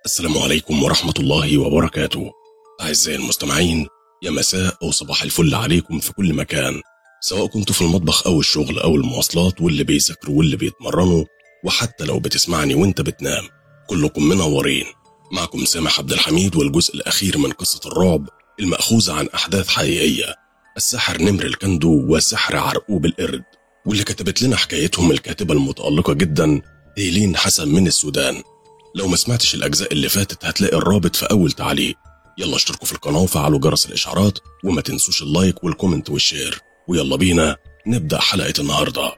السلام عليكم ورحمة الله وبركاته أعزائي المستمعين يا مساء أو صباح الفل عليكم في كل مكان سواء كنتوا في المطبخ أو الشغل أو المواصلات واللي بيذاكروا واللي بيتمرنوا وحتى لو بتسمعني وانت بتنام كلكم منورين معكم سامح عبد الحميد والجزء الأخير من قصة الرعب المأخوذة عن أحداث حقيقية الساحر نمر الكندو وسحر عرقوب القرد واللي كتبت لنا حكايتهم الكاتبة المتألقة جدا هيلين حسن من السودان لو ما سمعتش الأجزاء اللي فاتت هتلاقي الرابط في أول تعليق يلا اشتركوا في القناة وفعلوا جرس الإشعارات وما تنسوش اللايك والكومنت والشير ويلا بينا نبدأ حلقة النهاردة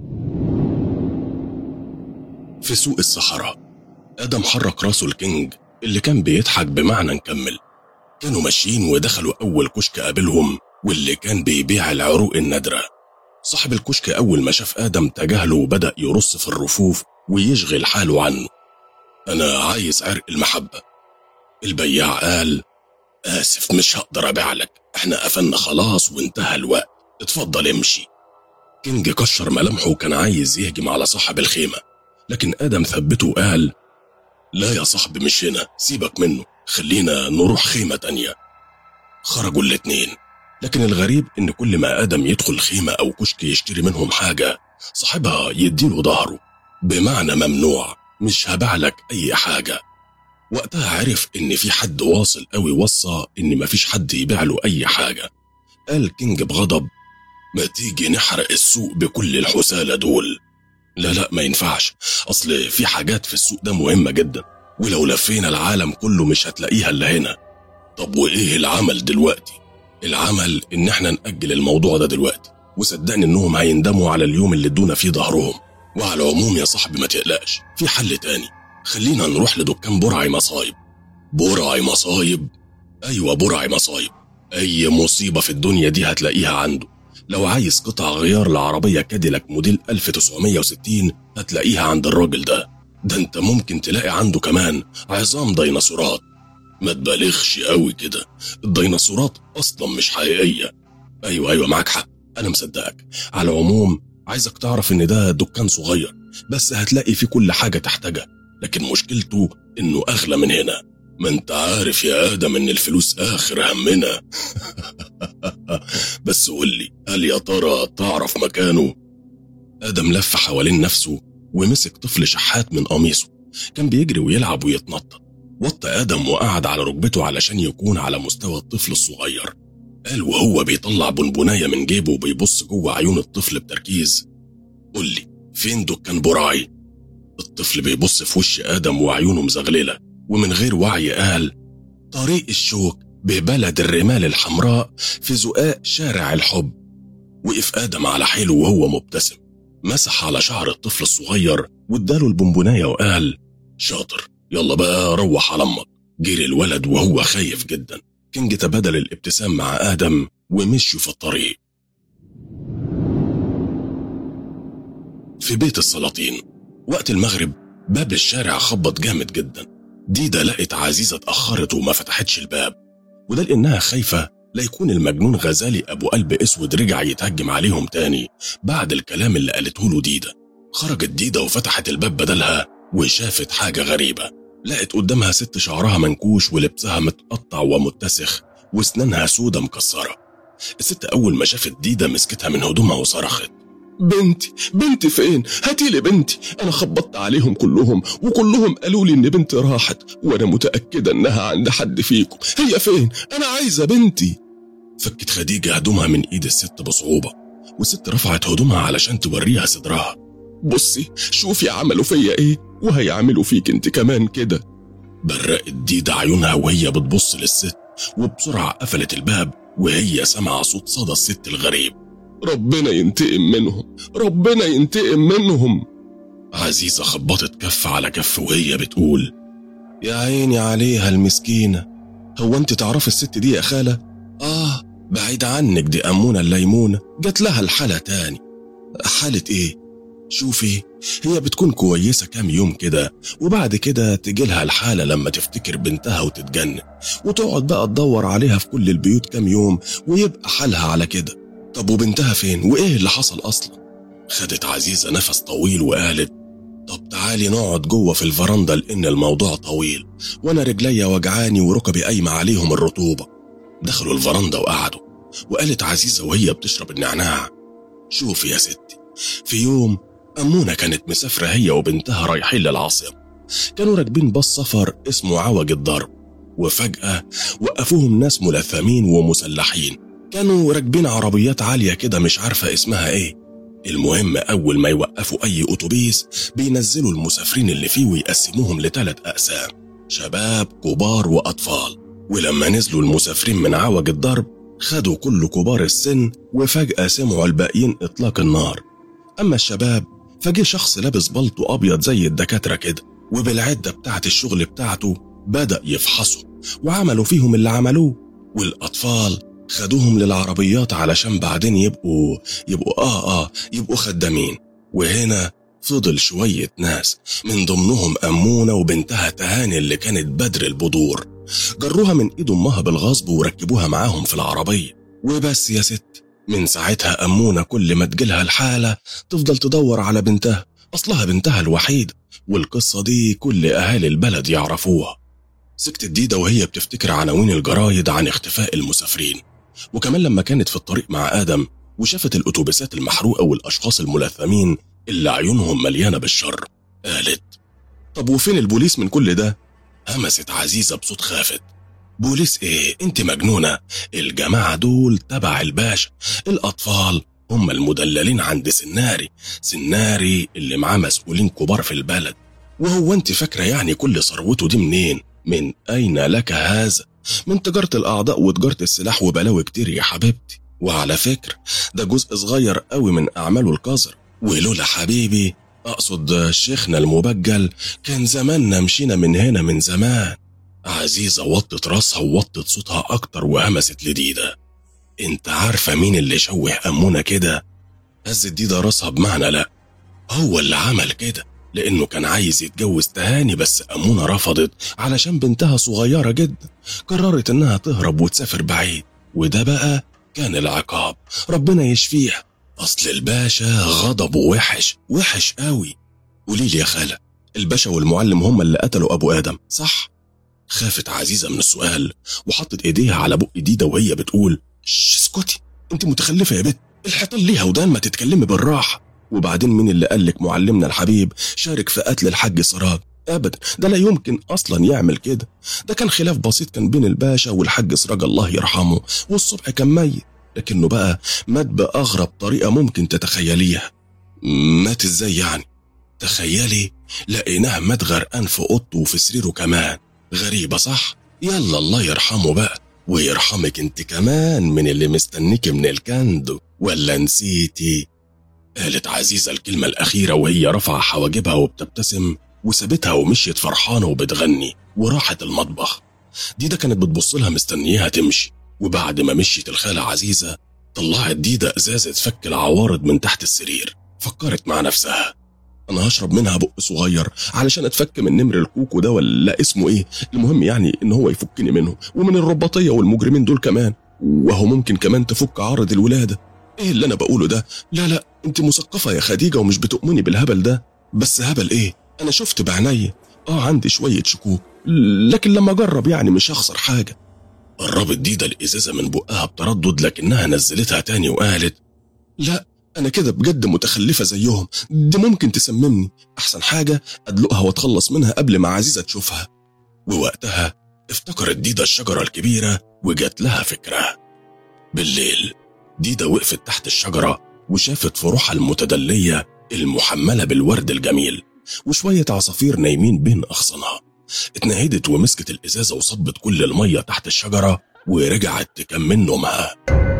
في سوق الصحراء آدم حرك راسه الكينج اللي كان بيضحك بمعنى نكمل كانوا ماشيين ودخلوا أول كشك قابلهم واللي كان بيبيع العروق النادرة صاحب الكشك أول ما شاف آدم تجاهله وبدأ يرص في الرفوف ويشغل حاله عنه أنا عايز عرق المحبة البياع قال آسف مش هقدر أبيع لك احنا قفلنا خلاص وانتهى الوقت اتفضل امشي كينج كشر ملامحه وكان عايز يهجم على صاحب الخيمة لكن آدم ثبته وقال لا يا صاحبي مش هنا سيبك منه خلينا نروح خيمة تانية خرجوا الاتنين لكن الغريب ان كل ما آدم يدخل خيمة أو كشك يشتري منهم حاجة صاحبها يديله ظهره بمعنى ممنوع مش هبيع لك أي حاجة وقتها عرف إن في حد واصل قوي وصى إن مفيش حد يبيع له أي حاجة قال كينج بغضب ما تيجي نحرق السوق بكل الحسالة دول لا لا ما ينفعش أصل في حاجات في السوق ده مهمة جدا ولو لفينا العالم كله مش هتلاقيها إلا هنا طب وإيه العمل دلوقتي؟ العمل إن إحنا نأجل الموضوع ده دلوقتي وصدقني إنهم هيندموا على اليوم اللي ادونا فيه ظهرهم وعلى العموم يا صاحبي ما تقلقش في حل تاني خلينا نروح لدكان برعي مصايب برعي مصايب ايوه برعي مصايب اي مصيبه في الدنيا دي هتلاقيها عنده لو عايز قطع غيار لعربيه كاديلاك موديل 1960 هتلاقيها عند الراجل ده ده انت ممكن تلاقي عنده كمان عظام ديناصورات ما تبالغش قوي كده الديناصورات اصلا مش حقيقيه ايوه ايوه معاك حق انا مصدقك على العموم عايزك تعرف ان ده دكان صغير بس هتلاقي فيه كل حاجة تحتاجها لكن مشكلته انه اغلى من هنا ما انت عارف يا ادم ان الفلوس اخر همنا بس قول لي هل يا ترى تعرف مكانه ادم لف حوالين نفسه ومسك طفل شحات من قميصه كان بيجري ويلعب ويتنطط وطى ادم وقعد على ركبته علشان يكون على مستوى الطفل الصغير قال وهو بيطلع بونبوناية من جيبه وبيبص جوه عيون الطفل بتركيز قول لي فين دكان براعي الطفل بيبص في وش آدم وعيونه مزغللة ومن غير وعي قال طريق الشوك ببلد الرمال الحمراء في زقاق شارع الحب وقف آدم على حيله وهو مبتسم مسح على شعر الطفل الصغير واداله البونبوناية وقال شاطر يلا بقى روح على امك جري الولد وهو خايف جدا كينج تبادل الابتسام مع آدم ومشوا في الطريق في بيت السلاطين وقت المغرب باب الشارع خبط جامد جدا ديدا لقت عزيزة اتأخرت وما فتحتش الباب وده لأنها خايفة لا يكون المجنون غزالي أبو قلب أسود رجع يتهجم عليهم تاني بعد الكلام اللي قالته له ديدا خرجت ديدا وفتحت الباب بدلها وشافت حاجة غريبة لقت قدامها ست شعرها منكوش ولبسها متقطع ومتسخ واسنانها سودة مكسرة الست أول ما شافت ديدا مسكتها من هدومها وصرخت بنتي بنتي فين هاتيلي بنتي انا خبطت عليهم كلهم وكلهم قالوا لي ان بنتي راحت وانا متاكده انها عند حد فيكم هي فين انا عايزه بنتي فكت خديجة هدومها من إيد الست بصعوبة والست رفعت هدومها علشان توريها صدرها بصي شوفي عملوا فيا ايه وهيعملوا فيك انت كمان كده برقت ديدا عيونها وهي بتبص للست وبسرعة قفلت الباب وهي سمع صوت صدى الست الغريب ربنا ينتقم منهم ربنا ينتقم منهم عزيزة خبطت كف على كف وهي بتقول يا عيني عليها المسكينة هو انت تعرفي الست دي يا خالة؟ آه بعيد عنك دي أمونة الليمونة جات لها الحالة تاني حالة إيه؟ شوفي هي بتكون كويسة كام يوم كده وبعد كده تجيلها الحالة لما تفتكر بنتها وتتجنن وتقعد بقى تدور عليها في كل البيوت كام يوم ويبقى حالها على كده طب وبنتها فين وإيه اللي حصل أصلا؟ خدت عزيزة نفس طويل وقالت طب تعالي نقعد جوه في الفرندا لأن الموضوع طويل وأنا رجليا وجعاني وركبي قايمة عليهم الرطوبة دخلوا الفرندا وقعدوا وقالت عزيزة وهي بتشرب النعناع شوفي يا ستي في يوم أمونة كانت مسافرة هي وبنتها رايحين للعاصمة كانوا راكبين باص سفر اسمه عوج الضرب وفجأة وقفوهم ناس ملثمين ومسلحين كانوا راكبين عربيات عالية كده مش عارفة اسمها ايه المهم أول ما يوقفوا أي أتوبيس بينزلوا المسافرين اللي فيه ويقسموهم لثلاث أقسام شباب كبار وأطفال ولما نزلوا المسافرين من عوج الضرب خدوا كل كبار السن وفجأة سمعوا الباقيين إطلاق النار أما الشباب فجه شخص لابس بلطو أبيض زي الدكاترة كده وبالعدة بتاعت الشغل بتاعته بدأ يفحصوا وعملوا فيهم اللي عملوه والأطفال خدوهم للعربيات علشان بعدين يبقوا يبقوا آه آه يبقوا خدامين وهنا فضل شوية ناس من ضمنهم أمونة وبنتها تهاني اللي كانت بدر البدور جروها من إيد أمها بالغصب وركبوها معاهم في العربية وبس يا ست من ساعتها أمونة كل ما تجيلها الحالة تفضل تدور على بنتها أصلها بنتها الوحيدة والقصة دي كل أهالي البلد يعرفوها سكتت ديدا وهي بتفتكر عناوين الجرايد عن اختفاء المسافرين وكمان لما كانت في الطريق مع آدم وشافت الأتوبيسات المحروقة والأشخاص الملثمين اللي عيونهم مليانة بالشر قالت طب وفين البوليس من كل ده؟ همست عزيزة بصوت خافت بوليس ايه انت مجنونة الجماعة دول تبع الباشا الأطفال هم المدللين عند سناري سناري اللي معاه مسؤولين كبار في البلد وهو انت فاكرة يعني كل ثروته دي منين من أين لك هذا من تجارة الأعضاء وتجارة السلاح وبلاوي كتير يا حبيبتي وعلى فكرة ده جزء صغير قوي من أعماله القذر ولولا حبيبي أقصد شيخنا المبجل كان زماننا مشينا من هنا من زمان عزيزة وطت راسها ووطت صوتها أكتر وهمست لديدة انت عارفة مين اللي شوه أمونة كده هزت ديدة راسها بمعنى لا هو اللي عمل كده لأنه كان عايز يتجوز تهاني بس أمونة رفضت علشان بنتها صغيرة جدا قررت إنها تهرب وتسافر بعيد وده بقى كان العقاب ربنا يشفيها أصل الباشا غضبه وحش وحش قوي قوليلي يا خالة الباشا والمعلم هما اللي قتلوا أبو آدم صح؟ خافت عزيزة من السؤال وحطت إيديها على بق ديدة وهي بتقول "شش، اسكتي انت متخلفة يا بت الحيطان ليها ودان ما تتكلمي بالراحة وبعدين مين اللي قالك معلمنا الحبيب شارك في قتل الحاج سراج ابدا ده لا يمكن اصلا يعمل كده ده كان خلاف بسيط كان بين الباشا والحاج سراج الله يرحمه والصبح كان ميت لكنه بقى مات باغرب طريقه ممكن تتخيليها مات ازاي يعني تخيلي لقيناه مات غرقان في اوضته وفي سريره كمان غريبه صح يلا الله يرحمه بقى ويرحمك انت كمان من اللي مستنيك من الكندو ولا نسيتي قالت عزيزة الكلمة الأخيرة وهي رفع حواجبها وبتبتسم وسابتها ومشيت فرحانة وبتغني وراحت المطبخ ديدا كانت بتبص لها مستنياها تمشي وبعد ما مشيت الخالة عزيزة طلعت ديدا إزازة فك العوارض من تحت السرير فكرت مع نفسها أنا هشرب منها بق صغير علشان أتفك من نمر الكوكو ده ولا اسمه إيه المهم يعني إن هو يفكني منه ومن الرباطية والمجرمين دول كمان وهو ممكن كمان تفك عارض الولادة ايه اللي انا بقوله ده لا لا انت مثقفة يا خديجة ومش بتؤمني بالهبل ده بس هبل ايه انا شفت بعيني اه عندي شوية شكوك لكن لما اجرب يعني مش هخسر حاجة قربت ديدا الازازة من بقها بتردد لكنها نزلتها تاني وقالت لا انا كده بجد متخلفة زيهم دي ممكن تسممني احسن حاجة ادلقها واتخلص منها قبل ما عزيزة تشوفها ووقتها افتكرت ديدا الشجرة الكبيرة وجات لها فكرة بالليل ديدا وقفت تحت الشجرة وشافت فروحها المتدلية المحملة بالورد الجميل وشوية عصافير نايمين بين أغصانها اتنهدت ومسكت الإزازة وصبت كل المية تحت الشجرة ورجعت تكمل نومها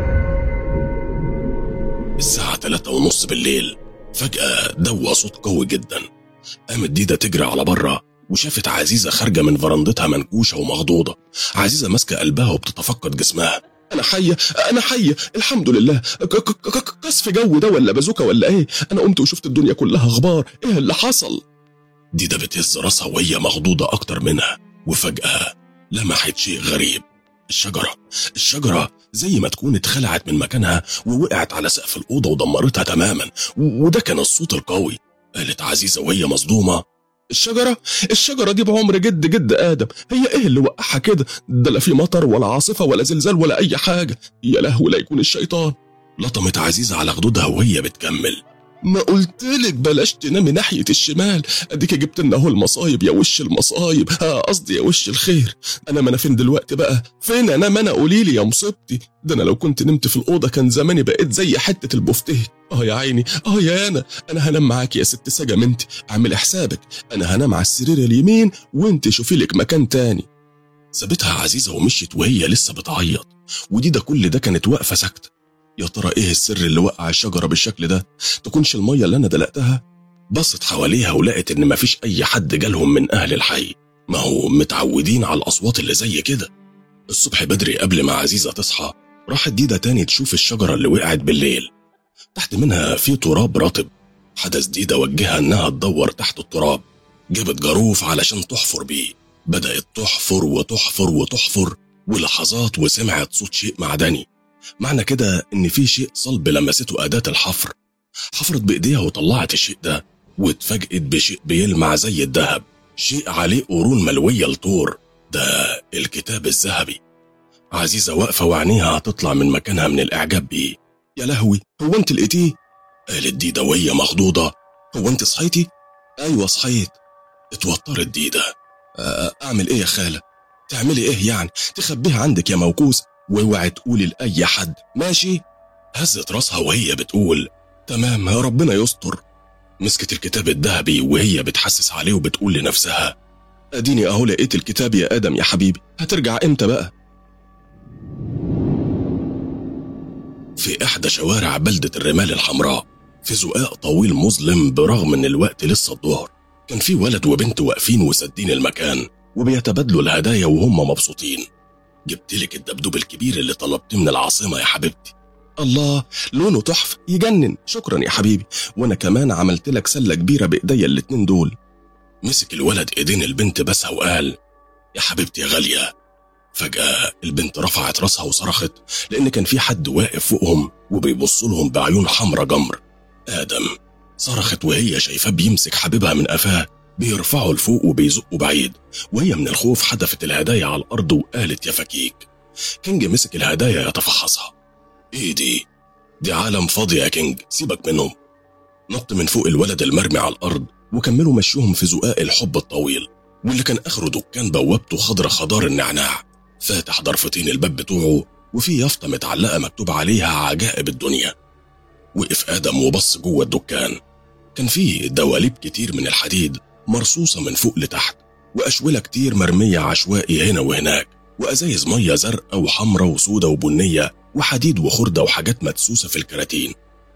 الساعة تلاتة ونص بالليل فجأة دوى صوت قوي جدا قامت ديدا تجري على بره وشافت عزيزة خارجة من فرندتها منكوشة ومخضوضة عزيزة ماسكة قلبها وبتتفقد جسمها انا حيه انا حيه الحمد لله ك- ك- ك- قصف جو ده ولا بازوكا ولا ايه انا قمت وشفت الدنيا كلها غبار ايه اللي حصل ديدا بتهز راسها وهي مخضوضه اكتر منها وفجاه لمحت شيء غريب الشجره الشجره زي ما تكون اتخلعت من مكانها ووقعت على سقف الاوضه ودمرتها تماما و- وده كان الصوت القوي قالت عزيزة وهي مصدومة الشجرة الشجرة دي بعمر جد جد آدم هي إيه اللي وقعها كده ده لا في مطر ولا عاصفة ولا زلزال ولا أي حاجة يا لهوي لا يكون الشيطان لطمت عزيزة على خدودها وهي بتكمل ما قلتلك بلاش تنامي ناحية الشمال اديك جبت لنا اهو المصايب يا وش المصايب ها قصدي يا وش الخير انا ما انا فين دلوقتي بقى فين انام انا قولي لي يا مصيبتي ده انا لو كنت نمت في الاوضه كان زماني بقيت زي حته البفتيه اه يا عيني اه يا انا انا هنام معاكي يا ست سجم انت اعمل حسابك انا هنام على السرير اليمين وانت شوفي لك مكان تاني سابتها عزيزة ومشيت وهي لسه بتعيط ودي ده كل ده كانت واقفة ساكتة يا ترى ايه السر اللي وقع الشجرة بالشكل ده تكونش المية اللي انا دلقتها بصت حواليها ولقت ان مفيش اي حد جالهم من اهل الحي ما هو متعودين على الاصوات اللي زي كده الصبح بدري قبل ما عزيزة تصحى راحت ديدا تاني تشوف الشجرة اللي وقعت بالليل تحت منها في تراب رطب حدث ديدا وجهها انها تدور تحت التراب جابت جاروف علشان تحفر بيه بدأت تحفر وتحفر وتحفر ولحظات وسمعت صوت شيء معدني معنى كده ان في شيء صلب لمسته اداة الحفر حفرت بايديها وطلعت الشيء ده واتفاجئت بشيء بيلمع زي الذهب شيء عليه قرون ملوية لطور ده الكتاب الذهبي عزيزة واقفة وعينيها هتطلع من مكانها من الإعجاب بيه يا لهوي هو انت لقيتيه قالت ديدا وهي مخضوضة هو انت صحيتي أيوة صحيت اتوترت ديدا آه، اعمل ايه يا خالة تعملي ايه يعني تخبيها عندك يا موكوس واوعي تقولي لاي حد ماشي هزت راسها وهي بتقول تمام ربنا يستر مسكت الكتاب الذهبي وهي بتحسس عليه وبتقول لنفسها اديني اهو لقيت الكتاب يا ادم يا حبيبي هترجع امتى بقى في إحدى شوارع بلدة الرمال الحمراء في زقاق طويل مظلم برغم إن الوقت لسه الظهر كان في ولد وبنت واقفين وسادين المكان وبيتبادلوا الهدايا وهم مبسوطين جبتلك الدبدوب الكبير اللي طلبتيه من العاصمة يا حبيبتي الله لونه تحفة يجنن شكرا يا حبيبي وانا كمان عملت لك سلة كبيرة بايديا الاتنين دول مسك الولد ايدين البنت بسها وقال يا حبيبتي يا غالية فجأة البنت رفعت راسها وصرخت لأن كان في حد واقف فوقهم وبيبص لهم بعيون حمرة جمر آدم صرخت وهي شايفاه بيمسك حبيبها من قفاه بيرفعه لفوق وبيزقه بعيد وهي من الخوف حدفت الهدايا على الأرض وقالت يا فكيك كينج مسك الهدايا يتفحصها ايه دي؟ دي عالم فاضي يا كينج سيبك منهم نط من فوق الولد المرمي على الأرض وكملوا مشيهم في زقاق الحب الطويل واللي كان آخره دكان بوابته خضرة خضار النعناع فاتح ضرفتين الباب بتوعه وفي يافطة متعلقة مكتوب عليها عجائب الدنيا وقف آدم وبص جوه الدكان كان فيه دواليب كتير من الحديد مرصوصة من فوق لتحت وأشولة كتير مرمية عشوائي هنا وهناك وأزايز مية زرقاء وحمرة وسودة وبنية وحديد وخردة وحاجات مدسوسة في الكراتين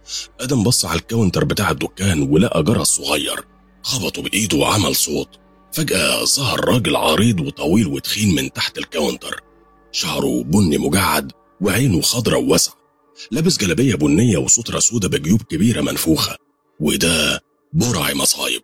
آدم بص على الكاونتر بتاع الدكان ولقى جرس صغير خبطه بإيده وعمل صوت فجأة ظهر راجل عريض وطويل وتخين من تحت الكاونتر شعره بني مجعد وعينه خضرة وواسعة لابس جلابية بنية وسترة سودة بجيوب كبيرة منفوخة وده برعي مصايب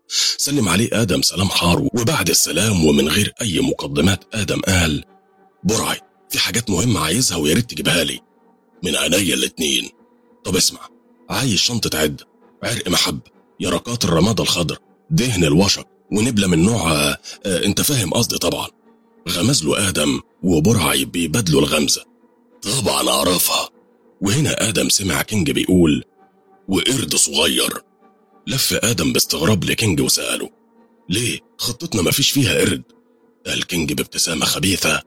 سلم عليه آدم سلام حار وبعد السلام ومن غير أي مقدمات آدم قال برعي في حاجات مهمة عايزها ويا ريت تجيبها لي من عينيا الاتنين طب اسمع عايز شنطة عدة عرق محب يرقات الرمادة الخضر دهن الوشق ونبلة من نوع آه، آه، انت فاهم قصدي طبعا غمز له آدم وبرعي بيبادلوا الغمزة طبعا أعرفها وهنا آدم سمع كينج بيقول وقرد صغير لف آدم باستغراب لكينج وسأله ليه خطتنا مفيش فيها قرد قال كينج بابتسامة خبيثة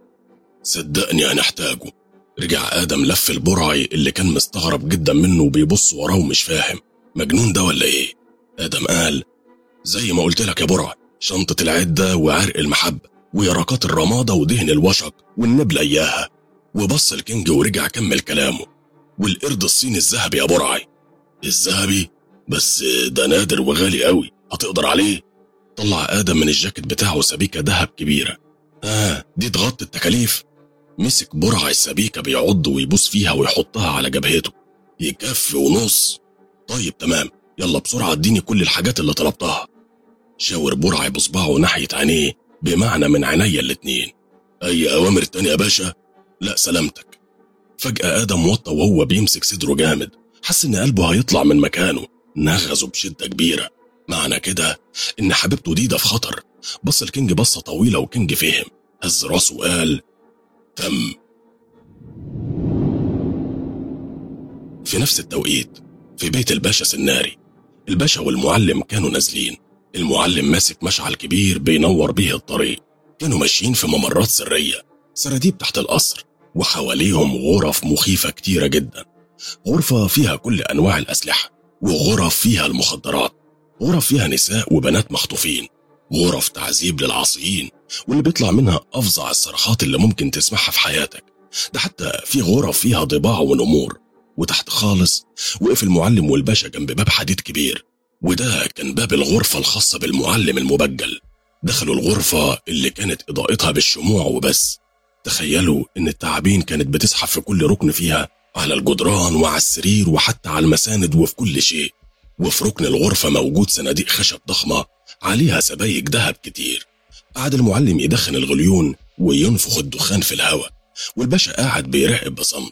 صدقني هنحتاجه رجع آدم لف البرعي اللي كان مستغرب جدا منه وبيبص وراه ومش فاهم مجنون ده ولا ايه آدم قال زي ما قلت لك يا برع شنطة العدة وعرق المحبة ويرقات الرمادة ودهن الوشق والنبلة إياها وبص الكينج ورجع كمل كلامه والقرد الصيني الذهبي يا برعي الذهبي بس ده نادر وغالي قوي هتقدر عليه طلع آدم من الجاكيت بتاعه سبيكة ذهب كبيرة آه دي تغطي التكاليف مسك برع السبيكة بيعض ويبوس فيها ويحطها على جبهته يكفي ونص طيب تمام يلا بسرعة اديني كل الحاجات اللي طلبتها شاور برعي بصباعه ناحية عينيه بمعنى من عينيا الاتنين أي أوامر تانية يا باشا؟ لا سلامتك فجأة آدم وطى وهو بيمسك صدره جامد حس إن قلبه هيطلع من مكانه نغزه بشدة كبيرة معنى كده إن حبيبته ديدا في خطر بص الكينج بصة طويلة وكينج فهم هز راسه وقال تم في نفس التوقيت في بيت الباشا سناري الباشا والمعلم كانوا نازلين المعلم ماسك مشعل كبير بينور بيه الطريق كانوا ماشيين في ممرات سرية سراديب تحت القصر وحواليهم غرف مخيفة كتيرة جدا غرفة فيها كل أنواع الأسلحة وغرف فيها المخدرات غرف فيها نساء وبنات مخطوفين غرف تعذيب للعاصيين واللي بيطلع منها أفظع الصرخات اللي ممكن تسمعها في حياتك ده حتى في غرف فيها ضباع ونمور وتحت خالص وقف المعلم والباشا جنب باب حديد كبير وده كان باب الغرفة الخاصة بالمعلم المبجل دخلوا الغرفة اللي كانت إضاءتها بالشموع وبس تخيلوا إن التعابين كانت بتزحف في كل ركن فيها على الجدران وعلى السرير وحتى على المساند وفي كل شيء وفي ركن الغرفة موجود صناديق خشب ضخمة عليها سبايك ذهب كتير قعد المعلم يدخن الغليون وينفخ الدخان في الهواء والباشا قاعد بيراقب بصمت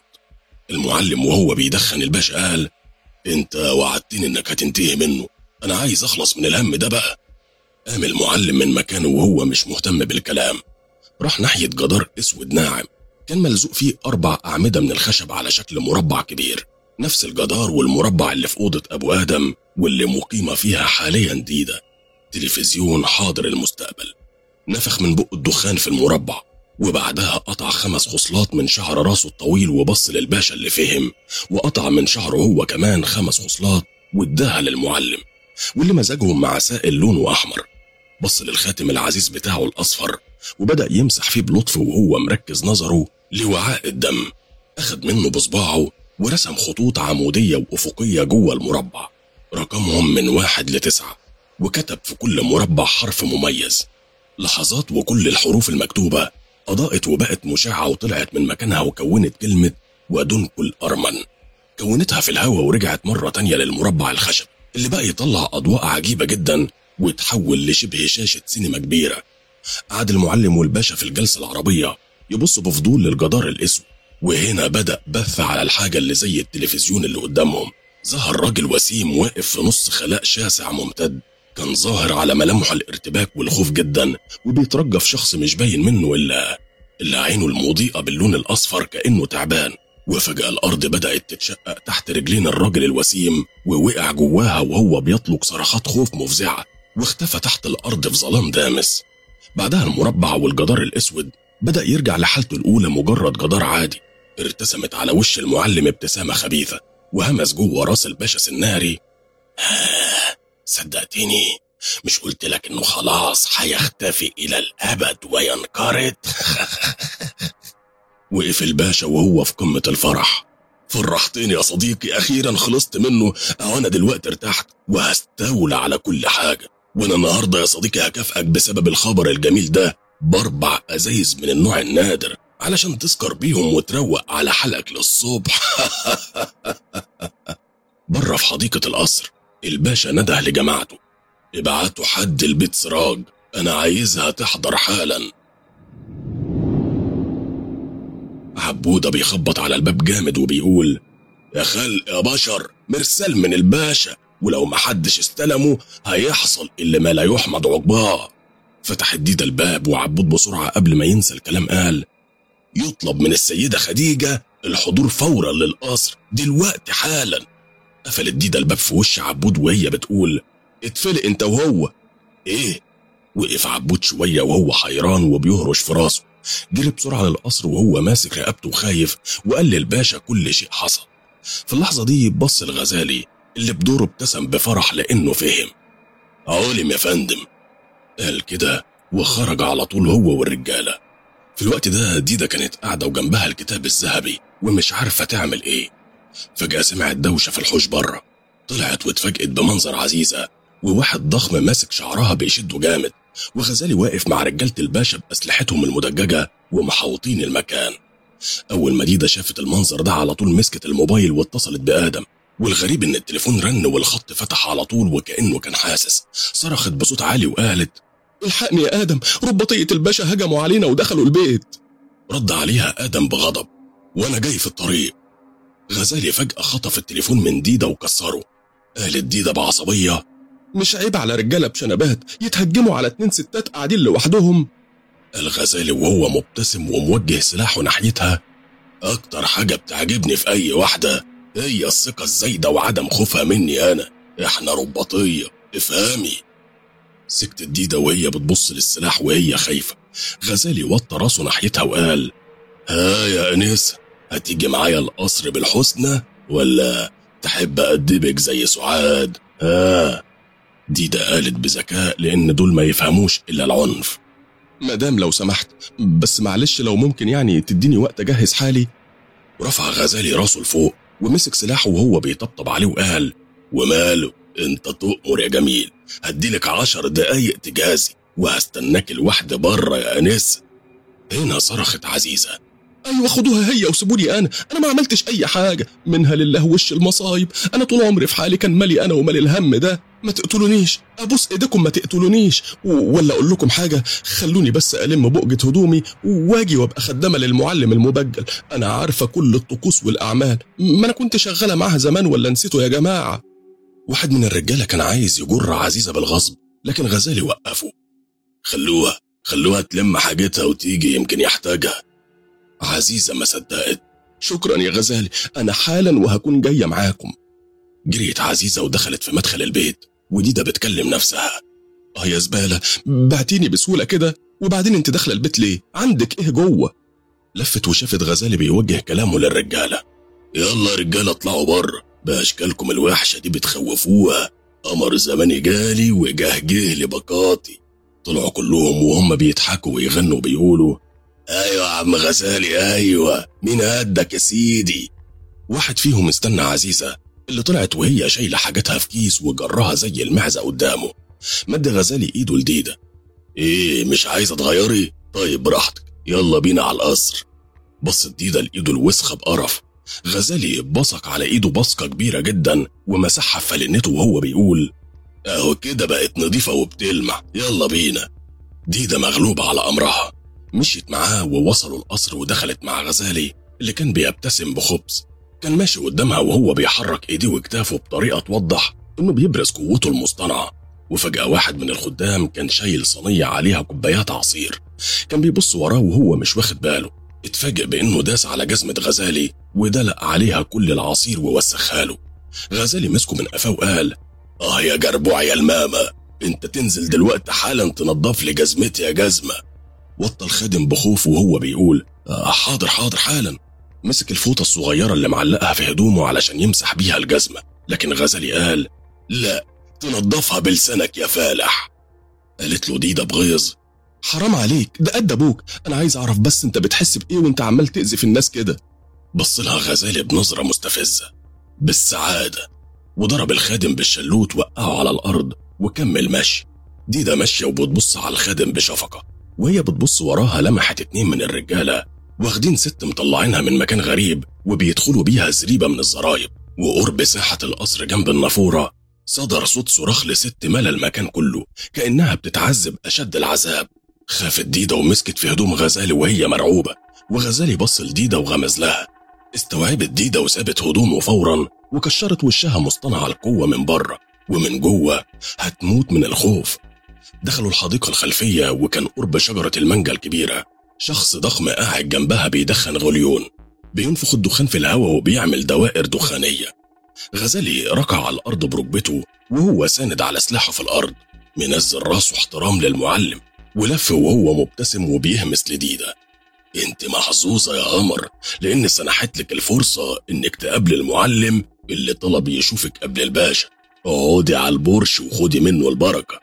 المعلم وهو بيدخن الباشا قال انت وعدتني انك هتنتهي منه انا عايز اخلص من الهم ده بقى قام المعلم من مكانه وهو مش مهتم بالكلام راح ناحية جدار اسود ناعم كان ملزوق فيه أربع أعمدة من الخشب على شكل مربع كبير نفس الجدار والمربع اللي في أوضة أبو آدم واللي مقيمة فيها حاليا ديدا تلفزيون حاضر المستقبل نفخ من بق الدخان في المربع وبعدها قطع خمس خصلات من شعر راسه الطويل وبص للباشا اللي فهم وقطع من شعره هو كمان خمس خصلات واداها للمعلم واللي مزاجهم مع سائل لونه أحمر بص للخاتم العزيز بتاعه الأصفر وبدأ يمسح فيه بلطف وهو مركز نظره لوعاء الدم أخد منه بصباعه ورسم خطوط عمودية وأفقية جوه المربع رقمهم من واحد لتسعة وكتب في كل مربع حرف مميز لحظات وكل الحروف المكتوبة أضاءت وبقت مشعة وطلعت من مكانها وكونت كلمة ودنكل أرمن كونتها في الهواء ورجعت مرة تانية للمربع الخشب اللي بقى يطلع أضواء عجيبة جدا وتحول لشبه شاشة سينما كبيرة قعد المعلم والباشا في الجلسة العربية يبصوا بفضول للجدار الأسود وهنا بدأ بث على الحاجة اللي زي التلفزيون اللي قدامهم ظهر راجل وسيم واقف في نص خلاء شاسع ممتد كان ظاهر على ملامحه الارتباك والخوف جدا وبيترجى في شخص مش باين منه إلا إلا عينه المضيئة باللون الأصفر كأنه تعبان وفجأة الأرض بدأت تتشقق تحت رجلين الراجل الوسيم ووقع جواها وهو بيطلق صرخات خوف مفزعة واختفى تحت الأرض في ظلام دامس بعدها المربع والجدار الأسود بدأ يرجع لحالته الأولى مجرد جدار عادي ارتسمت على وش المعلم ابتسامة خبيثة وهمس جوه راس الباشا سناري صدقتني مش قلت لك انه خلاص هيختفي الى الابد وينقرض وقف الباشا وهو في قمة الفرح فرحتني يا صديقي اخيرا خلصت منه او انا دلوقتي ارتحت وهستولى على كل حاجة وانا النهارده يا صديقي هكافئك بسبب الخبر الجميل ده باربع ازايز من النوع النادر علشان تسكر بيهم وتروق على حلقك للصبح بره في حديقة القصر الباشا نده لجماعته ابعتوا حد البيت سراج انا عايزها تحضر حالا عبودة بيخبط على الباب جامد وبيقول يا خلق يا بشر مرسال من الباشا ولو محدش استلمه هيحصل اللي ما لا يحمد عقباه فتح الديدة الباب وعبود بسرعة قبل ما ينسى الكلام قال يطلب من السيدة خديجة الحضور فورا للقصر دلوقتي حالا قفلت ديدة الباب في وش عبود وهي بتقول اتفلق انت وهو ايه وقف عبود شوية وهو حيران وبيهرش في راسه جري بسرعة للقصر وهو ماسك رقبته وخايف وقال للباشا كل شيء حصل في اللحظة دي بص الغزالي اللي بدوره ابتسم بفرح لأنه فهم علم يا فندم قال كده وخرج على طول هو والرجالة في الوقت ده ديدا كانت قاعدة وجنبها الكتاب الذهبي ومش عارفة تعمل ايه فجأة سمعت دوشة في الحوش بره طلعت واتفاجئت بمنظر عزيزة وواحد ضخم ماسك شعرها بيشده جامد وغزالي واقف مع رجالة الباشا بأسلحتهم المدججة ومحوطين المكان أول ما ديدا شافت المنظر ده على طول مسكت الموبايل واتصلت بآدم والغريب إن التليفون رن والخط فتح على طول وكأنه كان حاسس صرخت بصوت عالي وقالت الحقني يا آدم رباطية الباشا هجموا علينا ودخلوا البيت رد عليها آدم بغضب وأنا جاي في الطريق غزالي فجأة خطف التليفون من ديدا وكسره قالت ديدا بعصبية مش عيب على رجالة بشنبات يتهجموا على اتنين ستات قاعدين لوحدهم الغزالي وهو مبتسم وموجه سلاحه ناحيتها أكتر حاجة بتعجبني في أي واحدة هي الثقة الزايدة وعدم خوفها مني أنا إحنا رباطية افهمي سكتت ديدا وهي بتبص للسلاح وهي خايفة غزالي وطى راسه ناحيتها وقال ها يا أنسة هتيجي معايا القصر بالحسنى ولا تحب أدبك زي سعاد ها ديدا قالت بذكاء لأن دول ما يفهموش إلا العنف مدام لو سمحت بس معلش لو ممكن يعني تديني وقت أجهز حالي ورفع غزالي راسه لفوق ومسك سلاحه وهو بيطبطب عليه وقال وماله انت تؤمر يا جميل هديلك عشر دقايق تجازي وهستناك الوحدة بره يا أنسة هنا صرخت عزيزة ايوه خدوها هي وسيبوني انا انا ما عملتش اي حاجه منها لله وش المصايب انا طول عمري في حالي كان مالي انا ومالي الهم ده ما تقتلونيش ابوس ايديكم ما تقتلونيش و- ولا اقول لكم حاجه خلوني بس الم بؤجه هدومي واجي وابقى خدامه للمعلم المبجل انا عارفه كل الطقوس والاعمال ما انا كنت شغاله معاها زمان ولا نسيته يا جماعه واحد من الرجالة كان عايز يجر عزيزة بالغصب لكن غزالي وقفه خلوها خلوها تلم حاجتها وتيجي يمكن يحتاجها عزيزة ما صدقت شكرا يا غزالي انا حالا وهكون جايه معاكم جريت عزيزة ودخلت في مدخل البيت وديدا بتكلم نفسها اه يا زباله بعتيني بسهوله كده وبعدين انت داخله البيت ليه عندك ايه جوه لفت وشافت غزالي بيوجه كلامه للرجالة يلا يا رجالة اطلعوا بره بأشكالكم الوحشة دي بتخوفوها قمر زماني جالي وجهجه لبقاتي طلعوا كلهم وهم بيضحكوا ويغنوا بيقولوا ايوه يا عم غزالي ايوه مين قدك يا سيدي واحد فيهم استنى عزيزة اللي طلعت وهي شايلة حاجاتها في كيس وجرها زي المعزة قدامه مد غزالي ايده لديدة ايه مش عايزة تغيري طيب براحتك يلا بينا على القصر بصت ديدة لإيده الوسخة بقرف غزالي بصق على إيده بصقة كبيرة جدا ومسحها في فلنته وهو بيقول أهو كده بقت نضيفة وبتلمع يلا بينا ديدة مغلوبة على أمرها مشيت معاه ووصلوا القصر ودخلت مع غزالي اللي كان بيبتسم بخبز كان ماشي قدامها وهو بيحرك ايديه وكتافه بطريقة توضح انه بيبرز قوته المصطنعة وفجأة واحد من الخدام كان شايل صينية عليها كوبايات عصير كان بيبص وراه وهو مش واخد باله اتفاجئ بانه داس على جزمة غزالي ودلق عليها كل العصير ووسخها له غزالي مسكه من قفاه وقال اه يا جربوع يا الماما انت تنزل دلوقتي حالا تنضف لي جزمتي يا جزمة وطى الخادم بخوف وهو بيقول آه حاضر حاضر حالا مسك الفوطة الصغيرة اللي معلقها في هدومه علشان يمسح بيها الجزمة لكن غزالي قال لا تنضفها بلسانك يا فالح قالت له ديدة بغيظ حرام عليك ده قد ابوك انا عايز اعرف بس انت بتحس بايه وانت عمال تاذي في الناس كده بص لها غزالي بنظرة مستفزة بالسعادة وضرب الخادم بالشلوت وقعه على الأرض وكمل مشي ديدا ماشية وبتبص على الخادم بشفقة وهي بتبص وراها لمحت اتنين من الرجالة واخدين ست مطلعينها من مكان غريب وبيدخلوا بيها زريبة من الزرايب وقرب ساحة القصر جنب النافورة صدر صوت صراخ لست ملا المكان كله كأنها بتتعذب أشد العذاب خافت ديدا ومسكت في هدوم غزالي وهي مرعوبة وغزالي بص لديدا وغمز لها استوعبت ديدا وسابت هدومه فورا وكشرت وشها مصطنع القوة من بره ومن جوه هتموت من الخوف دخلوا الحديقة الخلفية وكان قرب شجرة المانجا الكبيرة شخص ضخم قاعد جنبها بيدخن غليون بينفخ الدخان في الهواء وبيعمل دوائر دخانية غزالي ركع على الأرض بركبته وهو ساند على سلاحه في الأرض منزل راسه احترام للمعلم ولف وهو مبتسم وبيهمس لديدة انت محظوظة يا قمر لان سنحت لك الفرصة انك تقابل المعلم اللي طلب يشوفك قبل الباشا اقعدي على البرش وخدي منه البركة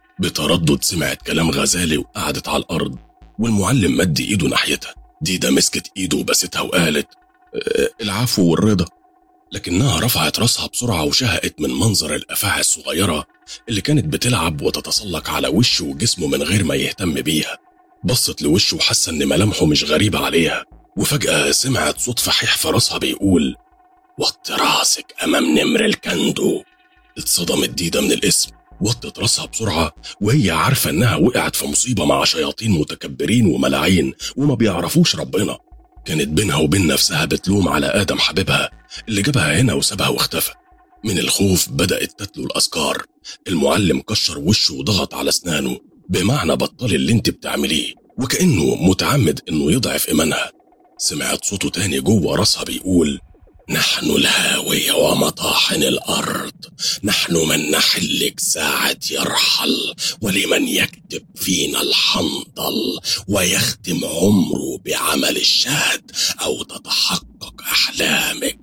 بتردد سمعت كلام غزالي وقعدت على الأرض والمعلم مد إيده ناحيتها ديدا مسكت إيده وبستها وقالت أه العفو والرضا لكنها رفعت راسها بسرعة وشهقت من منظر الأفاعي الصغيرة اللي كانت بتلعب وتتسلق على وشه وجسمه من غير ما يهتم بيها بصت لوشه وحاسة إن ملامحه مش غريبة عليها وفجأة سمعت صوت فحيح في راسها بيقول وطي راسك أمام نمر الكندو اتصدمت ديدا من الاسم وطت راسها بسرعة وهي عارفة إنها وقعت في مصيبة مع شياطين متكبرين وملاعين وما بيعرفوش ربنا كانت بينها وبين نفسها بتلوم على آدم حبيبها اللي جابها هنا وسابها واختفى من الخوف بدأت تتلو الأذكار المعلم كشر وشه وضغط على أسنانه بمعنى بطل اللي انت بتعمليه وكأنه متعمد انه يضعف إيمانها سمعت صوته تاني جوه راسها بيقول نحن الهاوية ومطاحن الأرض نحن من نحلك ساعة يرحل ولمن يكتب فينا الحنظل ويختم عمره بعمل الشهد أو تتحقق أحلامك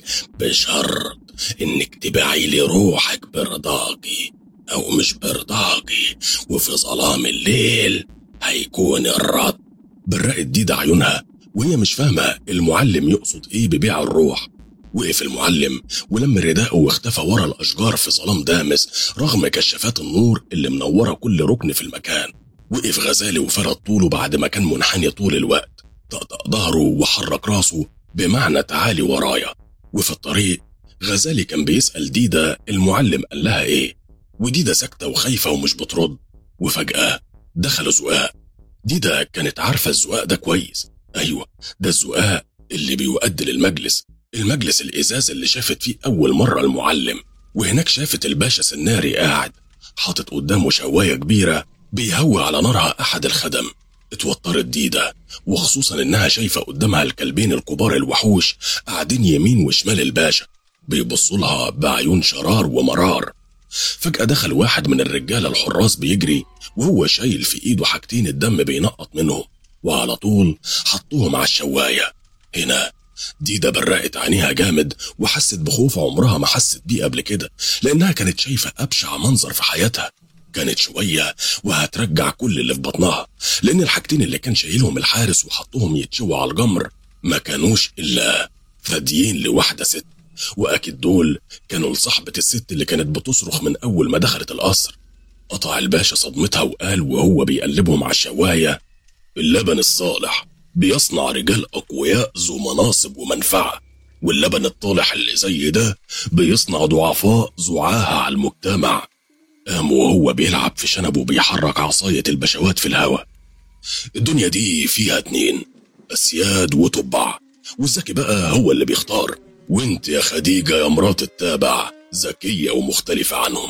بشرط إنك تبيعي لي روحك برضاكي أو مش برضاكي وفي ظلام الليل هيكون الرد برقت ديدا عيونها وهي مش فاهمة المعلم يقصد إيه ببيع الروح وقف المعلم ولم رداءه واختفى ورا الأشجار في ظلام دامس رغم كشافات النور اللي منورة كل ركن في المكان وقف غزالي وفرد طوله بعد ما كان منحني طول الوقت طقطق ظهره وحرك راسه بمعنى تعالي ورايا وفي الطريق غزالي كان بيسأل ديدا المعلم قال لها ايه وديدا ساكتة وخايفة ومش بترد وفجأة دخل زقاق ديدا كانت عارفة الزقاق ده كويس أيوة ده الزقاق اللي بيؤدي للمجلس المجلس الإزاز اللي شافت فيه أول مرة المعلم وهناك شافت الباشا سناري قاعد حاطط قدامه شواية كبيرة بيهوي على نارها أحد الخدم اتوترت ديدا وخصوصا إنها شايفة قدامها الكلبين الكبار الوحوش قاعدين يمين وشمال الباشا بيبصوا لها بعيون شرار ومرار فجأة دخل واحد من الرجالة الحراس بيجري وهو شايل في إيده حاجتين الدم بينقط منهم وعلى طول حطوهم على الشواية هنا ديدا برقت عينيها جامد وحست بخوف عمرها ما حست بيه قبل كده لأنها كانت شايفة أبشع منظر في حياتها كانت شوية وهترجع كل اللي في بطنها لأن الحاجتين اللي كان شايلهم الحارس وحطهم يتشووا على الجمر ما كانوش إلا ثديين لواحدة ست وأكيد دول كانوا لصاحبة الست اللي كانت بتصرخ من أول ما دخلت القصر قطع الباشا صدمتها وقال وهو بيقلبهم على الشواية اللبن الصالح بيصنع رجال أقوياء ذو مناصب ومنفعة واللبن الطالح اللي زي ده بيصنع ضعفاء ذعاها على المجتمع قام وهو بيلعب في شنبه بيحرك عصاية البشوات في الهواء الدنيا دي فيها اتنين أسياد وتبع والذكي بقى هو اللي بيختار وانت يا خديجة يا مرات التابع ذكية ومختلفة عنهم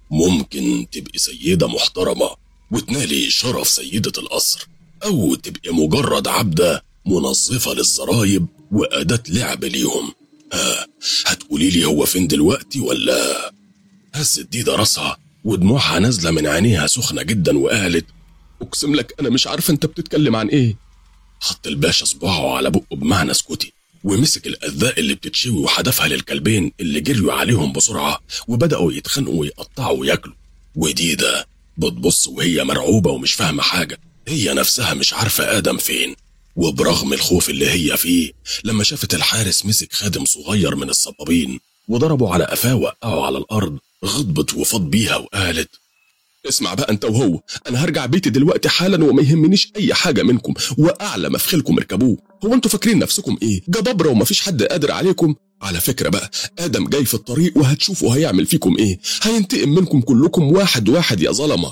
ممكن تبقي سيدة محترمة وتنالي شرف سيدة القصر أو تبقي مجرد عبدة منظفة للزرايب وأداة لعب ليهم ها هتقولي لي هو فين دلوقتي ولا هزت ديدا راسها ودموعها نازلة من عينيها سخنة جدا وقالت أقسم لك أنا مش عارفة أنت بتتكلم عن إيه حط الباشا صباعه على بقه بمعنى اسكتي ومسك الأذاء اللي بتتشوي وحدفها للكلبين اللي جريوا عليهم بسرعة وبدأوا يتخانقوا ويقطعوا وياكلوا وديدا بتبص وهي مرعوبة ومش فاهمة حاجة هي نفسها مش عارفة آدم فين وبرغم الخوف اللي هي فيه لما شافت الحارس مسك خادم صغير من الصبابين وضربه على قفاه وقعه على الأرض غضبت وفاض بيها وقالت اسمع بقى انت وهو انا هرجع بيتي دلوقتي حالا وما يهمنيش اي حاجه منكم واعلى ما في خيلكم اركبوه هو انتوا فاكرين نفسكم ايه جبابره ومفيش حد قادر عليكم على فكرة بقى آدم جاي في الطريق وهتشوفوا هيعمل فيكم إيه هينتقم منكم كلكم واحد واحد يا ظلمة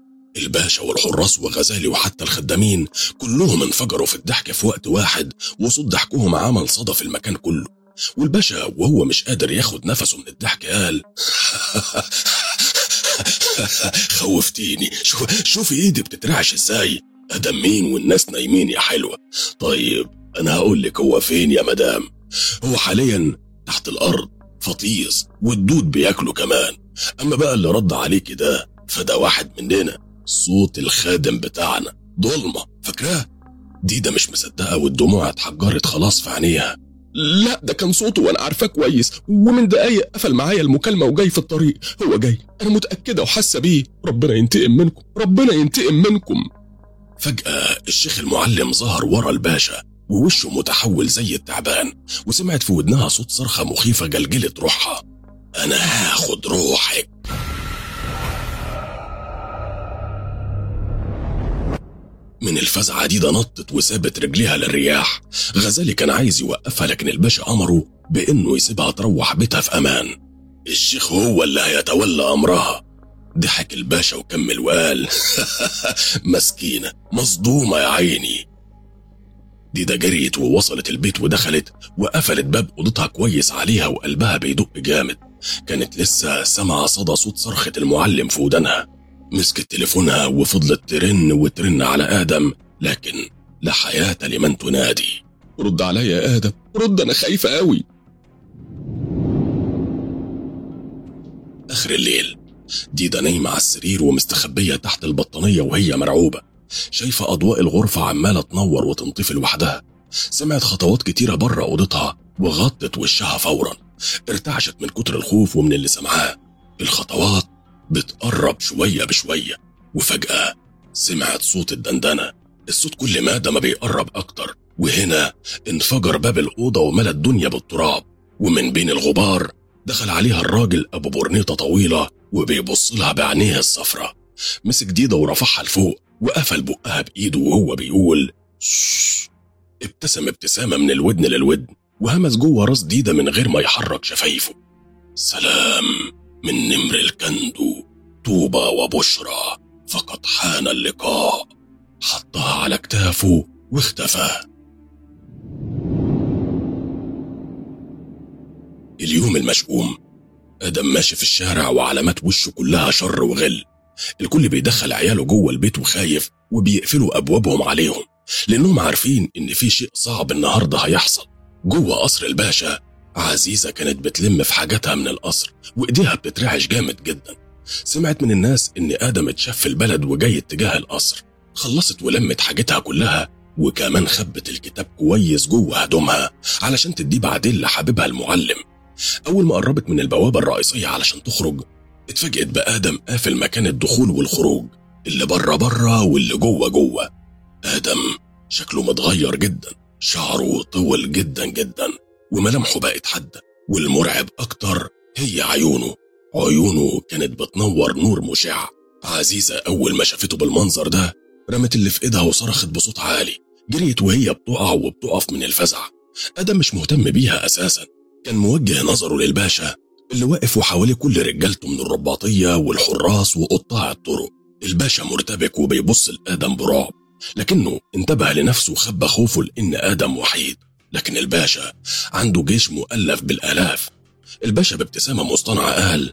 الباشا والحراس وغزالي وحتى الخدامين كلهم انفجروا في الضحك في وقت واحد وصوت ضحكهم عمل صدى في المكان كله والباشا وهو مش قادر ياخد نفسه من الضحك قال خوفتيني شوف شوفي ايدي بتترعش ازاي ادم مين والناس نايمين يا حلوه طيب انا هقول لك هو فين يا مدام هو حاليا تحت الارض فطيس والدود بياكله كمان اما بقى اللي رد عليك ده فده واحد مننا صوت الخادم بتاعنا ضلمه فاكراه دي ده مش مصدقه والدموع اتحجرت خلاص في عينيها لا ده كان صوته وانا عارفاه كويس ومن دقايق قفل معايا المكالمه وجاي في الطريق هو جاي انا متاكده وحاسه بيه ربنا ينتقم منكم ربنا ينتقم منكم فجاه الشيخ المعلم ظهر ورا الباشا ووشه متحول زي التعبان وسمعت في ودنها صوت صرخه مخيفه جلجلت روحها انا هاخد روحك من الفزعة دي ده نطت وسابت رجليها للرياح غزالي كان عايز يوقفها لكن الباشا أمره بإنه يسيبها تروح بيتها في أمان الشيخ هو اللي هيتولى أمرها ضحك الباشا وكمل وقال مسكينة مصدومة يا عيني دي ده جريت ووصلت البيت ودخلت وقفلت باب أوضتها كويس عليها وقلبها بيدق جامد كانت لسه سمع صدى صوت صرخة المعلم في ودانها مسكت تليفونها وفضلت ترن وترن على آدم لكن لا حياة لمن تنادي رد عليا يا ادم رد انا خايفه قوي آخر الليل ديدا نايمة على السرير ومستخبية تحت البطانية وهي مرعوبة شايفة أضواء الغرفة عمالة تنور وتنطفي لوحدها سمعت خطوات كتيرة بره أوضتها وغطت وشها فورا ارتعشت من كتر الخوف ومن اللي سمعاه الخطوات بتقرب شوية بشوية وفجأة سمعت صوت الدندنة الصوت كل ما ده ما بيقرب أكتر وهنا انفجر باب الأوضة وملى الدنيا بالتراب ومن بين الغبار دخل عليها الراجل أبو برنيطة طويلة وبيبص لها بعينيه الصفرة مسك ديدة ورفعها لفوق وقفل بقها بإيده وهو بيقول "شش". ابتسم ابتسامة من الودن للودن وهمس جوه راس ديدة من غير ما يحرك شفايفه سلام من نمر الكندو طوبى وبشرى فقد حان اللقاء حطها على كتافه واختفى اليوم المشؤوم آدم ماشي في الشارع وعلامات وشه كلها شر وغل الكل بيدخل عياله جوه البيت وخايف وبيقفلوا أبوابهم عليهم لأنهم عارفين إن في شيء صعب النهاردة هيحصل جوه قصر الباشا عزيزة كانت بتلم في حاجاتها من القصر وإيديها بتترعش جامد جدا سمعت من الناس إن آدم اتشاف في البلد وجاي اتجاه القصر خلصت ولمت حاجتها كلها وكمان خبت الكتاب كويس جوه هدومها علشان تديه بعدين لحبيبها المعلم أول ما قربت من البوابة الرئيسية علشان تخرج اتفاجئت بآدم قافل مكان الدخول والخروج اللي بره بره واللي جوه جوه آدم شكله متغير جدا شعره طول جدا جدا وملامحه بقت حادة والمرعب أكتر هي عيونه عيونه كانت بتنور نور مشع عزيزة أول ما شافته بالمنظر ده رمت اللي في إيدها وصرخت بصوت عالي جريت وهي بتقع وبتقف من الفزع آدم مش مهتم بيها أساسا كان موجه نظره للباشا اللي واقف وحواليه كل رجالته من الرباطية والحراس وقطاع الطرق الباشا مرتبك وبيبص لآدم برعب لكنه انتبه لنفسه وخبى خوفه لأن آدم وحيد لكن الباشا عنده جيش مؤلف بالآلاف الباشا بابتسامة مصطنعة قال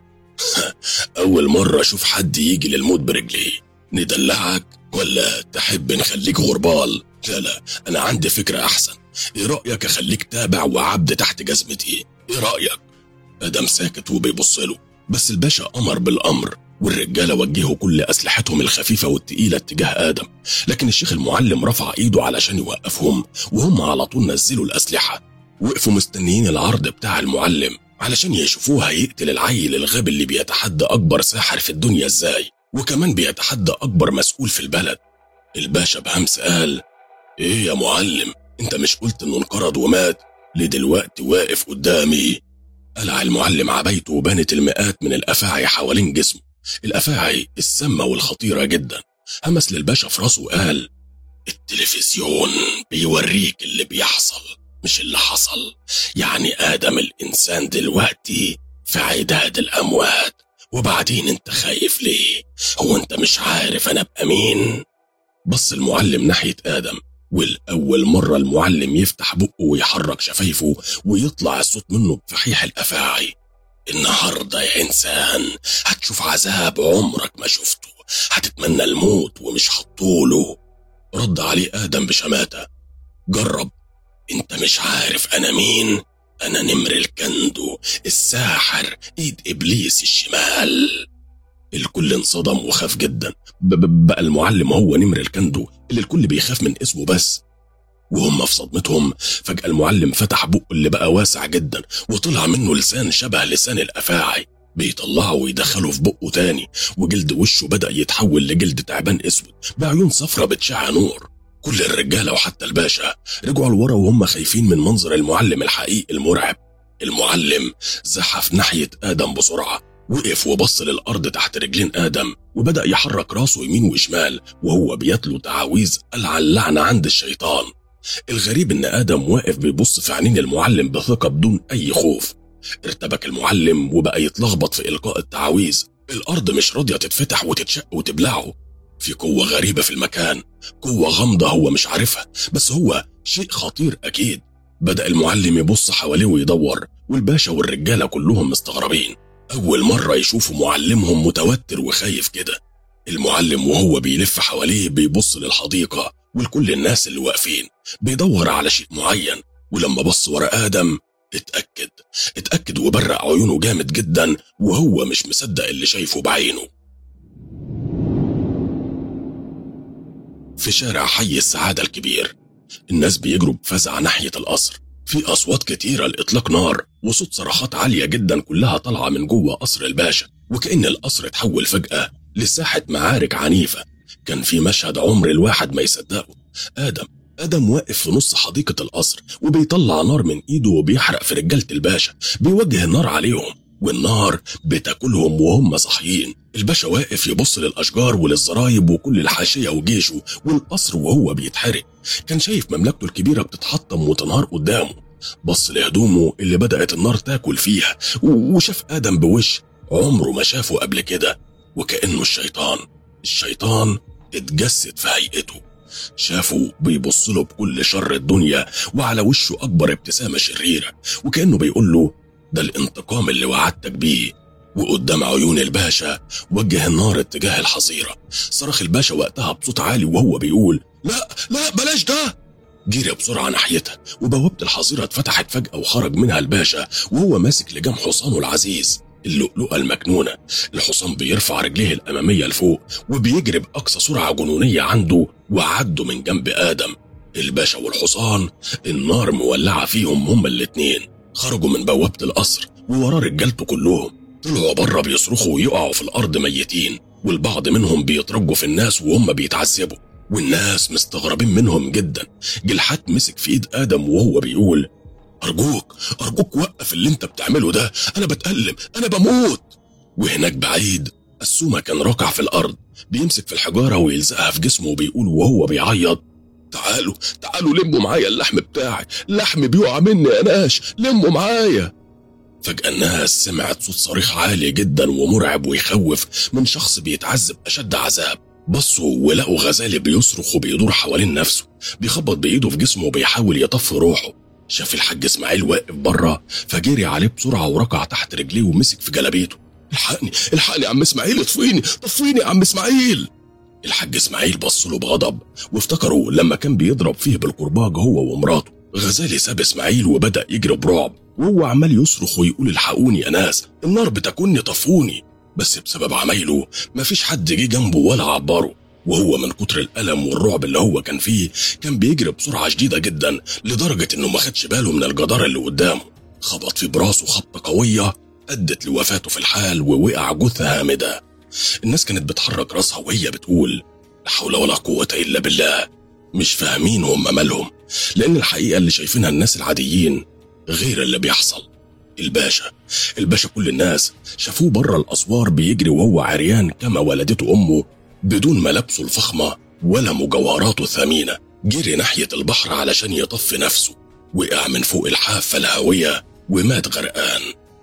أول مرة أشوف حد يجي للموت برجليه ندلعك ولا تحب نخليك غربال لا لا أنا عندي فكرة أحسن إيه رأيك أخليك تابع وعبد تحت جزمتي إيه رأيك آدم ساكت وبيبص له بس الباشا أمر بالأمر والرجالة وجهوا كل أسلحتهم الخفيفة والتقيلة اتجاه آدم لكن الشيخ المعلم رفع إيده علشان يوقفهم وهم على طول نزلوا الأسلحة وقفوا مستنيين العرض بتاع المعلم علشان يشوفوه هيقتل العيل الغبي اللي بيتحدى أكبر ساحر في الدنيا إزاي وكمان بيتحدى أكبر مسؤول في البلد الباشا بهمس قال إيه يا معلم أنت مش قلت إنه انقرض ومات ليه دلوقتي واقف قدامي قلع المعلم عبايته وبانت المئات من الأفاعي حوالين جسمه الأفاعي السامة والخطيرة جدا همس للباشا في راسه وقال التلفزيون بيوريك اللي بيحصل مش اللي حصل يعني آدم الإنسان دلوقتي في عداد الأموات وبعدين انت خايف ليه هو انت مش عارف انا ابقى مين بص المعلم ناحية آدم والأول مرة المعلم يفتح بقه ويحرك شفايفه ويطلع الصوت منه بفحيح الأفاعي النهاردة يا إنسان هتشوف عذاب عمرك ما شفته هتتمنى الموت ومش هتطوله رد عليه آدم بشماتة جرب انت مش عارف أنا مين أنا نمر الكندو الساحر إيد إبليس الشمال الكل انصدم وخاف جدا ب- ب- بقى المعلم هو نمر الكندو اللي الكل بيخاف من اسمه بس وهم في صدمتهم فجأة المعلم فتح بقه اللي بقى واسع جدا وطلع منه لسان شبه لسان الأفاعي بيطلعه ويدخله في بقه تاني وجلد وشه بدأ يتحول لجلد تعبان اسود بعيون صفرة بتشع نور كل الرجالة وحتى الباشا رجعوا لورا وهم خايفين من منظر المعلم الحقيقي المرعب المعلم زحف ناحية آدم بسرعة وقف وبص للأرض تحت رجلين آدم وبدأ يحرك راسه يمين وشمال وهو بيتلو تعاويذ قلع اللعنة عند الشيطان الغريب إن آدم واقف بيبص في عينين المعلم بثقة بدون أي خوف ارتبك المعلم وبقى يتلخبط في إلقاء التعاويذ الأرض مش راضية تتفتح وتتشق وتبلعه في قوة غريبة في المكان قوة غامضة هو مش عارفها بس هو شيء خطير أكيد بدأ المعلم يبص حواليه ويدور والباشا والرجالة كلهم مستغربين أول مرة يشوفوا معلمهم متوتر وخايف كده المعلم وهو بيلف حواليه بيبص للحديقة ولكل الناس اللي واقفين بيدور على شيء معين ولما بص ورا آدم اتأكد اتأكد وبرق عيونه جامد جدا وهو مش مصدق اللي شايفه بعينه في شارع حي السعادة الكبير الناس بيجروا بفزع ناحية القصر في أصوات كتيرة لإطلاق نار وصوت صرخات عالية جدا كلها طالعة من جوه قصر الباشا وكأن القصر اتحول فجأة لساحة معارك عنيفة كان في مشهد عمر الواحد ما يصدقه آدم آدم واقف في نص حديقة القصر وبيطلع نار من إيده وبيحرق في رجالة الباشا بيوجه النار عليهم والنار بتاكلهم وهم صاحيين الباشا واقف يبص للأشجار وللزرايب وكل الحاشية وجيشه والقصر وهو بيتحرق كان شايف مملكته الكبيرة بتتحطم وتنهار قدامه بص لهدومه اللي بدأت النار تاكل فيها وشاف آدم بوش عمره ما شافه قبل كده وكأنه الشيطان الشيطان اتجسد في هيئته شافه بيبص له بكل شر الدنيا وعلى وشه أكبر ابتسامة شريرة وكأنه بيقول له ده الانتقام اللي وعدتك بيه وقدام عيون الباشا وجه النار اتجاه الحظيرة صرخ الباشا وقتها بصوت عالي وهو بيقول لا لا بلاش ده جري بسرعة ناحيتها وبوابة الحظيرة اتفتحت فجأة وخرج منها الباشا وهو ماسك لجام حصانه العزيز اللؤلؤة المكنونة الحصان بيرفع رجليه الأمامية لفوق وبيجري بأقصى سرعة جنونية عنده وعدوا من جنب آدم الباشا والحصان النار مولعة فيهم هما الاتنين خرجوا من بوابة القصر ووراه رجالته كلهم طلعوا بره بيصرخوا ويقعوا في الأرض ميتين والبعض منهم بيترجوا في الناس وهم بيتعذبوا والناس مستغربين منهم جدا جلحات مسك في ايد ادم وهو بيقول ارجوك ارجوك وقف اللي انت بتعمله ده انا بتألم انا بموت وهناك بعيد السومة كان راكع في الارض بيمسك في الحجارة ويلزقها في جسمه وبيقول وهو بيعيط تعالوا تعالوا لموا معايا اللحم بتاعي اللحم بيقع مني يا ناش لموا معايا فجأة الناس سمعت صوت صريخ عالي جدا ومرعب ويخوف من شخص بيتعذب أشد عذاب بصوا ولقوا غزالي بيصرخ وبيدور حوالين نفسه بيخبط بإيده في جسمه وبيحاول يطفي روحه شاف الحاج إسماعيل واقف بره فجري عليه بسرعة وركع تحت رجليه ومسك في جلابيته الحقني الحقني يا عم إسماعيل اطفيني طفيني يا عم إسماعيل الحاج إسماعيل بص له بغضب وافتكروا لما كان بيضرب فيه بالكرباج هو ومراته غزالي ساب إسماعيل وبدأ يجري برعب وهو عمال يصرخ ويقول الحقوني يا ناس النار بتاكلني طفوني بس بسبب عمايله مفيش حد جه جنبه ولا عبره وهو من كتر الألم والرعب اللي هو كان فيه كان بيجري بسرعة شديدة جدا لدرجة إنه ما خدش باله من الجدار اللي قدامه خبط في براسه خبطة قوية أدت لوفاته في الحال ووقع جثة هامدة الناس كانت بتحرك راسها وهي بتقول لا حول ولا قوة إلا بالله مش فاهمين هم مالهم لأن الحقيقة اللي شايفينها الناس العاديين غير اللي بيحصل الباشا الباشا كل الناس شافوه بره الأسوار بيجري وهو عريان كما ولدته أمه بدون ملابسه الفخمة ولا مجوهراته الثمينة جري ناحية البحر علشان يطفي نفسه وقع من فوق الحافة الهاوية ومات غرقان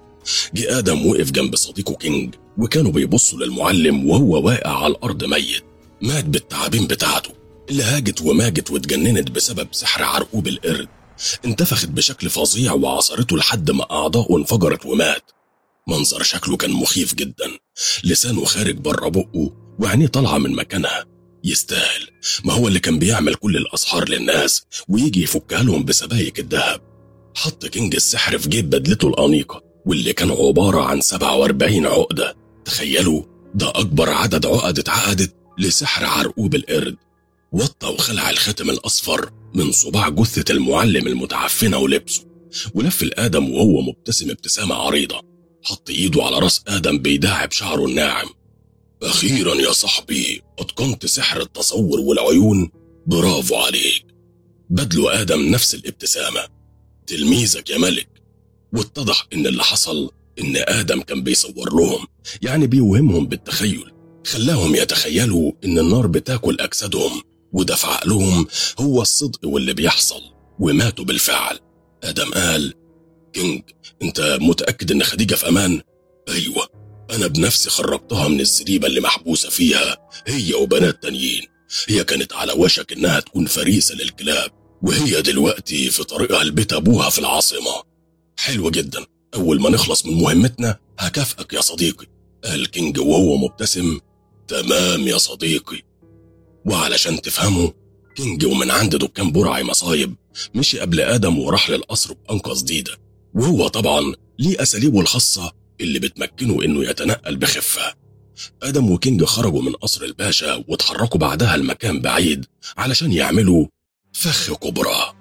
جه آدم وقف جنب صديقه كينج وكانوا بيبصوا للمعلم وهو واقع على الأرض ميت مات بالتعابين بتاعته اللي هاجت وماجت واتجننت بسبب سحر عرقوب القرد انتفخت بشكل فظيع وعصرته لحد ما أعضاؤه انفجرت ومات منظر شكله كان مخيف جدا لسانه خارج بره بقه وعينيه طالعة من مكانها يستاهل ما هو اللي كان بيعمل كل الأسحار للناس ويجي يفكها لهم بسبايك الذهب حط كينج السحر في جيب بدلته الأنيقة واللي كان عبارة عن 47 عقدة تخيلوا ده أكبر عدد عقد اتعقدت لسحر عرقوب القرد وطى وخلع الخاتم الأصفر من صباع جثة المعلم المتعفنة ولبسه ولف الآدم وهو مبتسم ابتسامة عريضة حط إيده على رأس آدم بيداعب شعره الناعم أخيرا يا صاحبي أتقنت سحر التصور والعيون برافو عليك بدله آدم نفس الابتسامة تلميذك يا ملك واتضح إن اللي حصل إن آدم كان بيصور لهم يعني بيوهمهم بالتخيل خلاهم يتخيلوا إن النار بتاكل أجسادهم وده في عقلهم هو الصدق واللي بيحصل وماتوا بالفعل آدم قال كينج أنت متأكد إن خديجة في أمان؟ أيوة أنا بنفسي خرجتها من الزريبة اللي محبوسة فيها هي وبنات تانيين هي كانت على وشك إنها تكون فريسة للكلاب وهي دلوقتي في طريقها لبيت أبوها في العاصمة حلو جدا أول ما نخلص من مهمتنا هكافئك يا صديقي قال كينج وهو مبتسم تمام يا صديقي وعلشان تفهموا كينج ومن عند دكان برعي مصايب مشي قبل آدم وراح للقصر بأنقى جديدة وهو طبعا ليه أساليبه الخاصة اللي بتمكنه إنه يتنقل بخفة آدم وكينج خرجوا من قصر الباشا واتحركوا بعدها لمكان بعيد علشان يعملوا فخ كبرى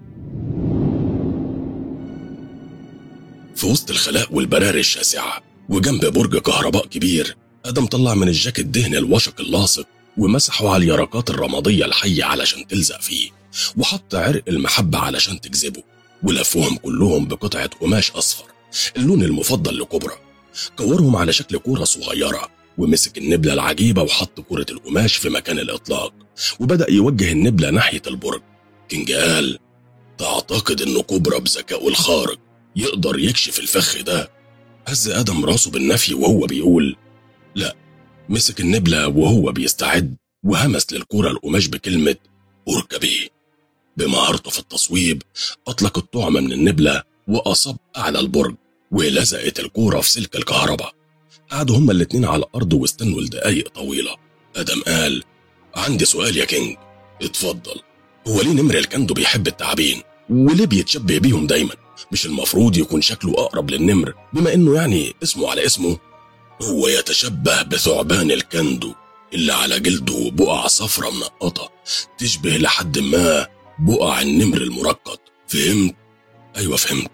في وسط الخلاء والبراري الشاسعة وجنب برج كهرباء كبير آدم طلع من الجاكيت دهن الوشق اللاصق ومسحه على اليرقات الرمادية الحية علشان تلزق فيه وحط عرق المحبة علشان تجذبه ولفهم كلهم بقطعة قماش أصفر اللون المفضل لكبرى كورهم على شكل كورة صغيرة ومسك النبلة العجيبة وحط كرة القماش في مكان الإطلاق وبدأ يوجه النبلة ناحية البرج كينج قال تعتقد إن كبرى بذكائه الخارق يقدر يكشف الفخ ده هز آدم راسه بالنفي وهو بيقول لا مسك النبلة وهو بيستعد وهمس للكورة القماش بكلمة اركبي بمهارته في التصويب أطلق الطعم من النبلة وأصاب أعلى البرج ولزقت الكورة في سلك الكهرباء قعدوا هما الاتنين على الأرض واستنوا لدقايق طويلة آدم قال عندي سؤال يا كينج اتفضل هو ليه نمر الكندو بيحب التعابين وليه بيتشبه بيهم دايما مش المفروض يكون شكله أقرب للنمر بما إنه يعني اسمه على اسمه هو يتشبه بثعبان الكندو اللي على جلده بقع صفرة منقطة تشبه لحد ما بقع النمر المرقط فهمت؟ أيوة فهمت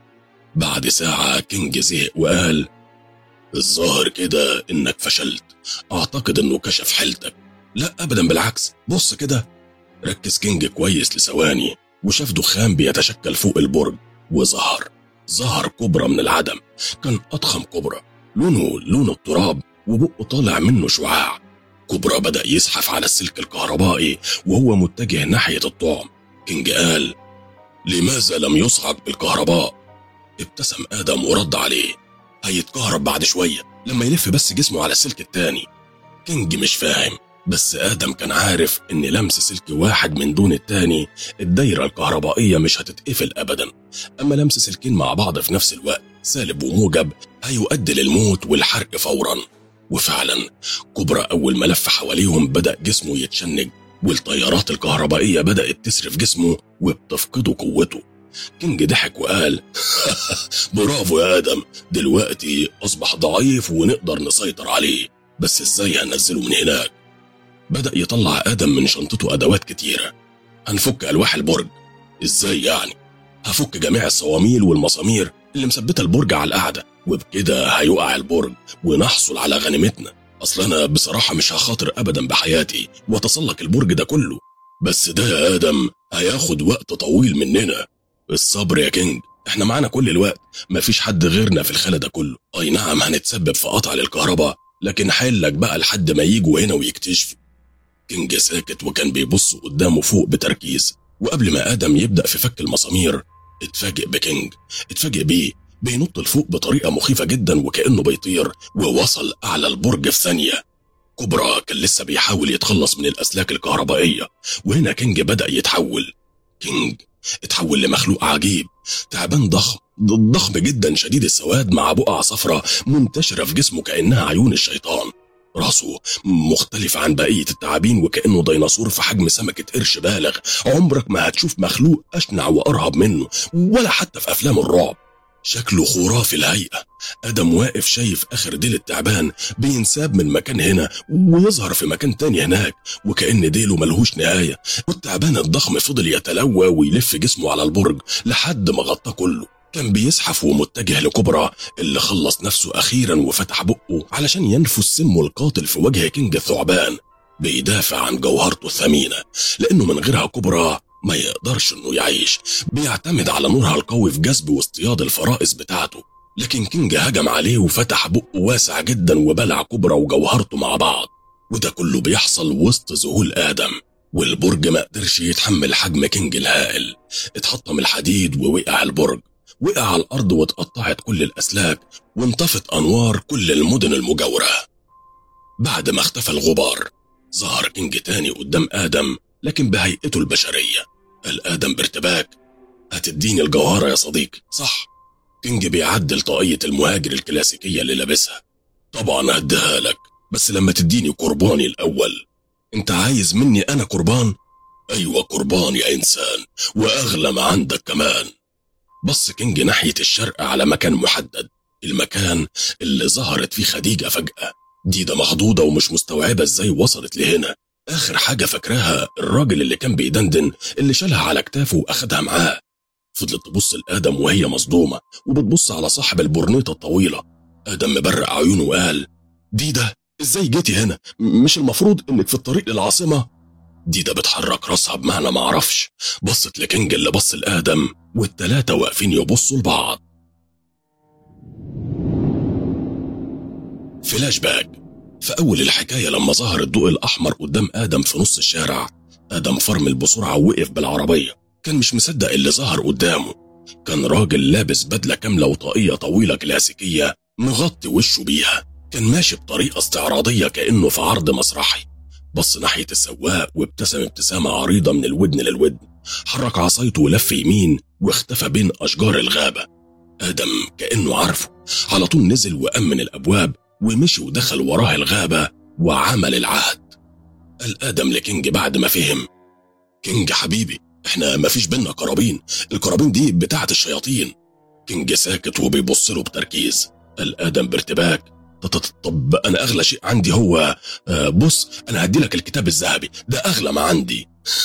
بعد ساعة كينج زهق وقال الظاهر كده إنك فشلت أعتقد إنه كشف حيلتك لا أبدا بالعكس بص كده ركز كينج كويس لثواني وشاف دخان بيتشكل فوق البرج وظهر ظهر كبرى من العدم كان أضخم كبرى لونه لون التراب وبقه طالع منه شعاع كبرى بدأ يزحف على السلك الكهربائي وهو متجه ناحية الطعم كينج قال لماذا لم يصعق بالكهرباء ابتسم آدم ورد عليه هيتكهرب بعد شوية لما يلف بس جسمه على السلك التاني كينج مش فاهم بس آدم كان عارف إن لمس سلك واحد من دون التاني الدايرة الكهربائية مش هتتقفل أبدا أما لمس سلكين مع بعض في نفس الوقت سالب وموجب هيؤدي للموت والحرق فورا وفعلا كبرى أول ما لف حواليهم بدأ جسمه يتشنج والتيارات الكهربائية بدأت تسرف جسمه وبتفقده قوته كينج ضحك وقال برافو يا آدم دلوقتي أصبح ضعيف ونقدر نسيطر عليه بس إزاي هننزله من هناك بدأ يطلع آدم من شنطته أدوات كتيرة هنفك ألواح البرج إزاي يعني هفك جميع الصواميل والمسامير اللي مثبتة البرج على القعدة وبكده هيقع البرج ونحصل على غنيمتنا أصل أنا بصراحة مش هخاطر أبدا بحياتي وأتسلق البرج ده كله بس ده يا آدم هياخد وقت طويل مننا الصبر يا كينج احنا معانا كل الوقت مفيش حد غيرنا في الخلا ده كله اي نعم هنتسبب في قطع للكهرباء لكن حيلك بقى لحد ما يجوا هنا ويكتشفوا كينج ساكت وكان بيبص قدامه فوق بتركيز وقبل ما آدم يبدأ في فك المسامير اتفاجئ بكينج اتفاجئ بيه بينط لفوق بطريقة مخيفة جدا وكأنه بيطير ووصل أعلى البرج في ثانية كبرى كان لسه بيحاول يتخلص من الأسلاك الكهربائية وهنا كينج بدأ يتحول كينج اتحول لمخلوق عجيب تعبان ضخم ضخم جدا شديد السواد مع بقع صفرة منتشرة في جسمه كأنها عيون الشيطان راسه مختلف عن بقية التعابين وكأنه ديناصور في حجم سمكة قرش بالغ عمرك ما هتشوف مخلوق أشنع وأرهب منه ولا حتى في أفلام الرعب شكله خرافي الهيئة آدم واقف شايف آخر ديل التعبان بينساب من مكان هنا ويظهر في مكان تاني هناك وكأن ديله ملهوش نهاية والتعبان الضخم فضل يتلوى ويلف جسمه على البرج لحد ما غطاه كله كان بيزحف ومتجه لكبرى اللي خلص نفسه أخيرا وفتح بقه علشان ينفذ سمه القاتل في وجه كينج الثعبان بيدافع عن جوهرته الثمينة لأنه من غيرها كبرى ما يقدرش انه يعيش بيعتمد على نورها القوي في جذب واصطياد الفرائس بتاعته لكن كينج هجم عليه وفتح بقه واسع جدا وبلع كبرى وجوهرته مع بعض وده كله بيحصل وسط ذهول آدم والبرج ما قدرش يتحمل حجم كينج الهائل اتحطم الحديد ووقع البرج وقع على الأرض واتقطعت كل الأسلاك وانطفت أنوار كل المدن المجاورة بعد ما اختفى الغبار ظهر كينج تاني قدام آدم لكن بهيئته البشرية قال آدم بارتباك هتديني الجوهرة يا صديقي صح كينج بيعدل طاقية المهاجر الكلاسيكية اللي لابسها طبعا هديها لك بس لما تديني قرباني الأول انت عايز مني أنا قربان؟ أيوة قربان يا إنسان وأغلى ما عندك كمان بص كينج ناحية الشرق على مكان محدد المكان اللي ظهرت فيه خديجة فجأة دي ده مخضوضة ومش مستوعبة ازاي وصلت لهنا آخر حاجة فاكراها الراجل اللي كان بيدندن اللي شالها على كتافه وأخدها معاه فضلت تبص لآدم وهي مصدومة وبتبص على صاحب البرنيطة الطويلة آدم مبرق عيونه وقال دي ده ازاي جيتي هنا مش المفروض انك في الطريق للعاصمة دي ده بتحرك راسها بمعنى معرفش بصت لكينج اللي بص لآدم والتلاتة واقفين يبصوا لبعض فلاش باك في أول الحكاية لما ظهر الضوء الأحمر قدام آدم في نص الشارع آدم فرمل بسرعة ووقف بالعربية كان مش مصدق اللي ظهر قدامه كان راجل لابس بدلة كاملة وطاقية طويلة كلاسيكية مغطي وشه بيها كان ماشي بطريقة استعراضية كأنه في عرض مسرحي بص ناحية السواق وابتسم ابتسامة عريضة من الودن للودن حرك عصايته ولف يمين واختفى بين أشجار الغابة آدم كأنه عارفه على طول نزل وأمن الأبواب ومشي ودخل وراه الغابة وعمل العهد قال آدم لكينج بعد ما فهم كينج حبيبي احنا مفيش بينا قرابين القرابين دي بتاعة الشياطين كينج ساكت وبيبص له بتركيز قال آدم بارتباك طب انا اغلى شيء عندي هو آه، بص انا هدي لك الكتاب الذهبي ده اغلى ما عندي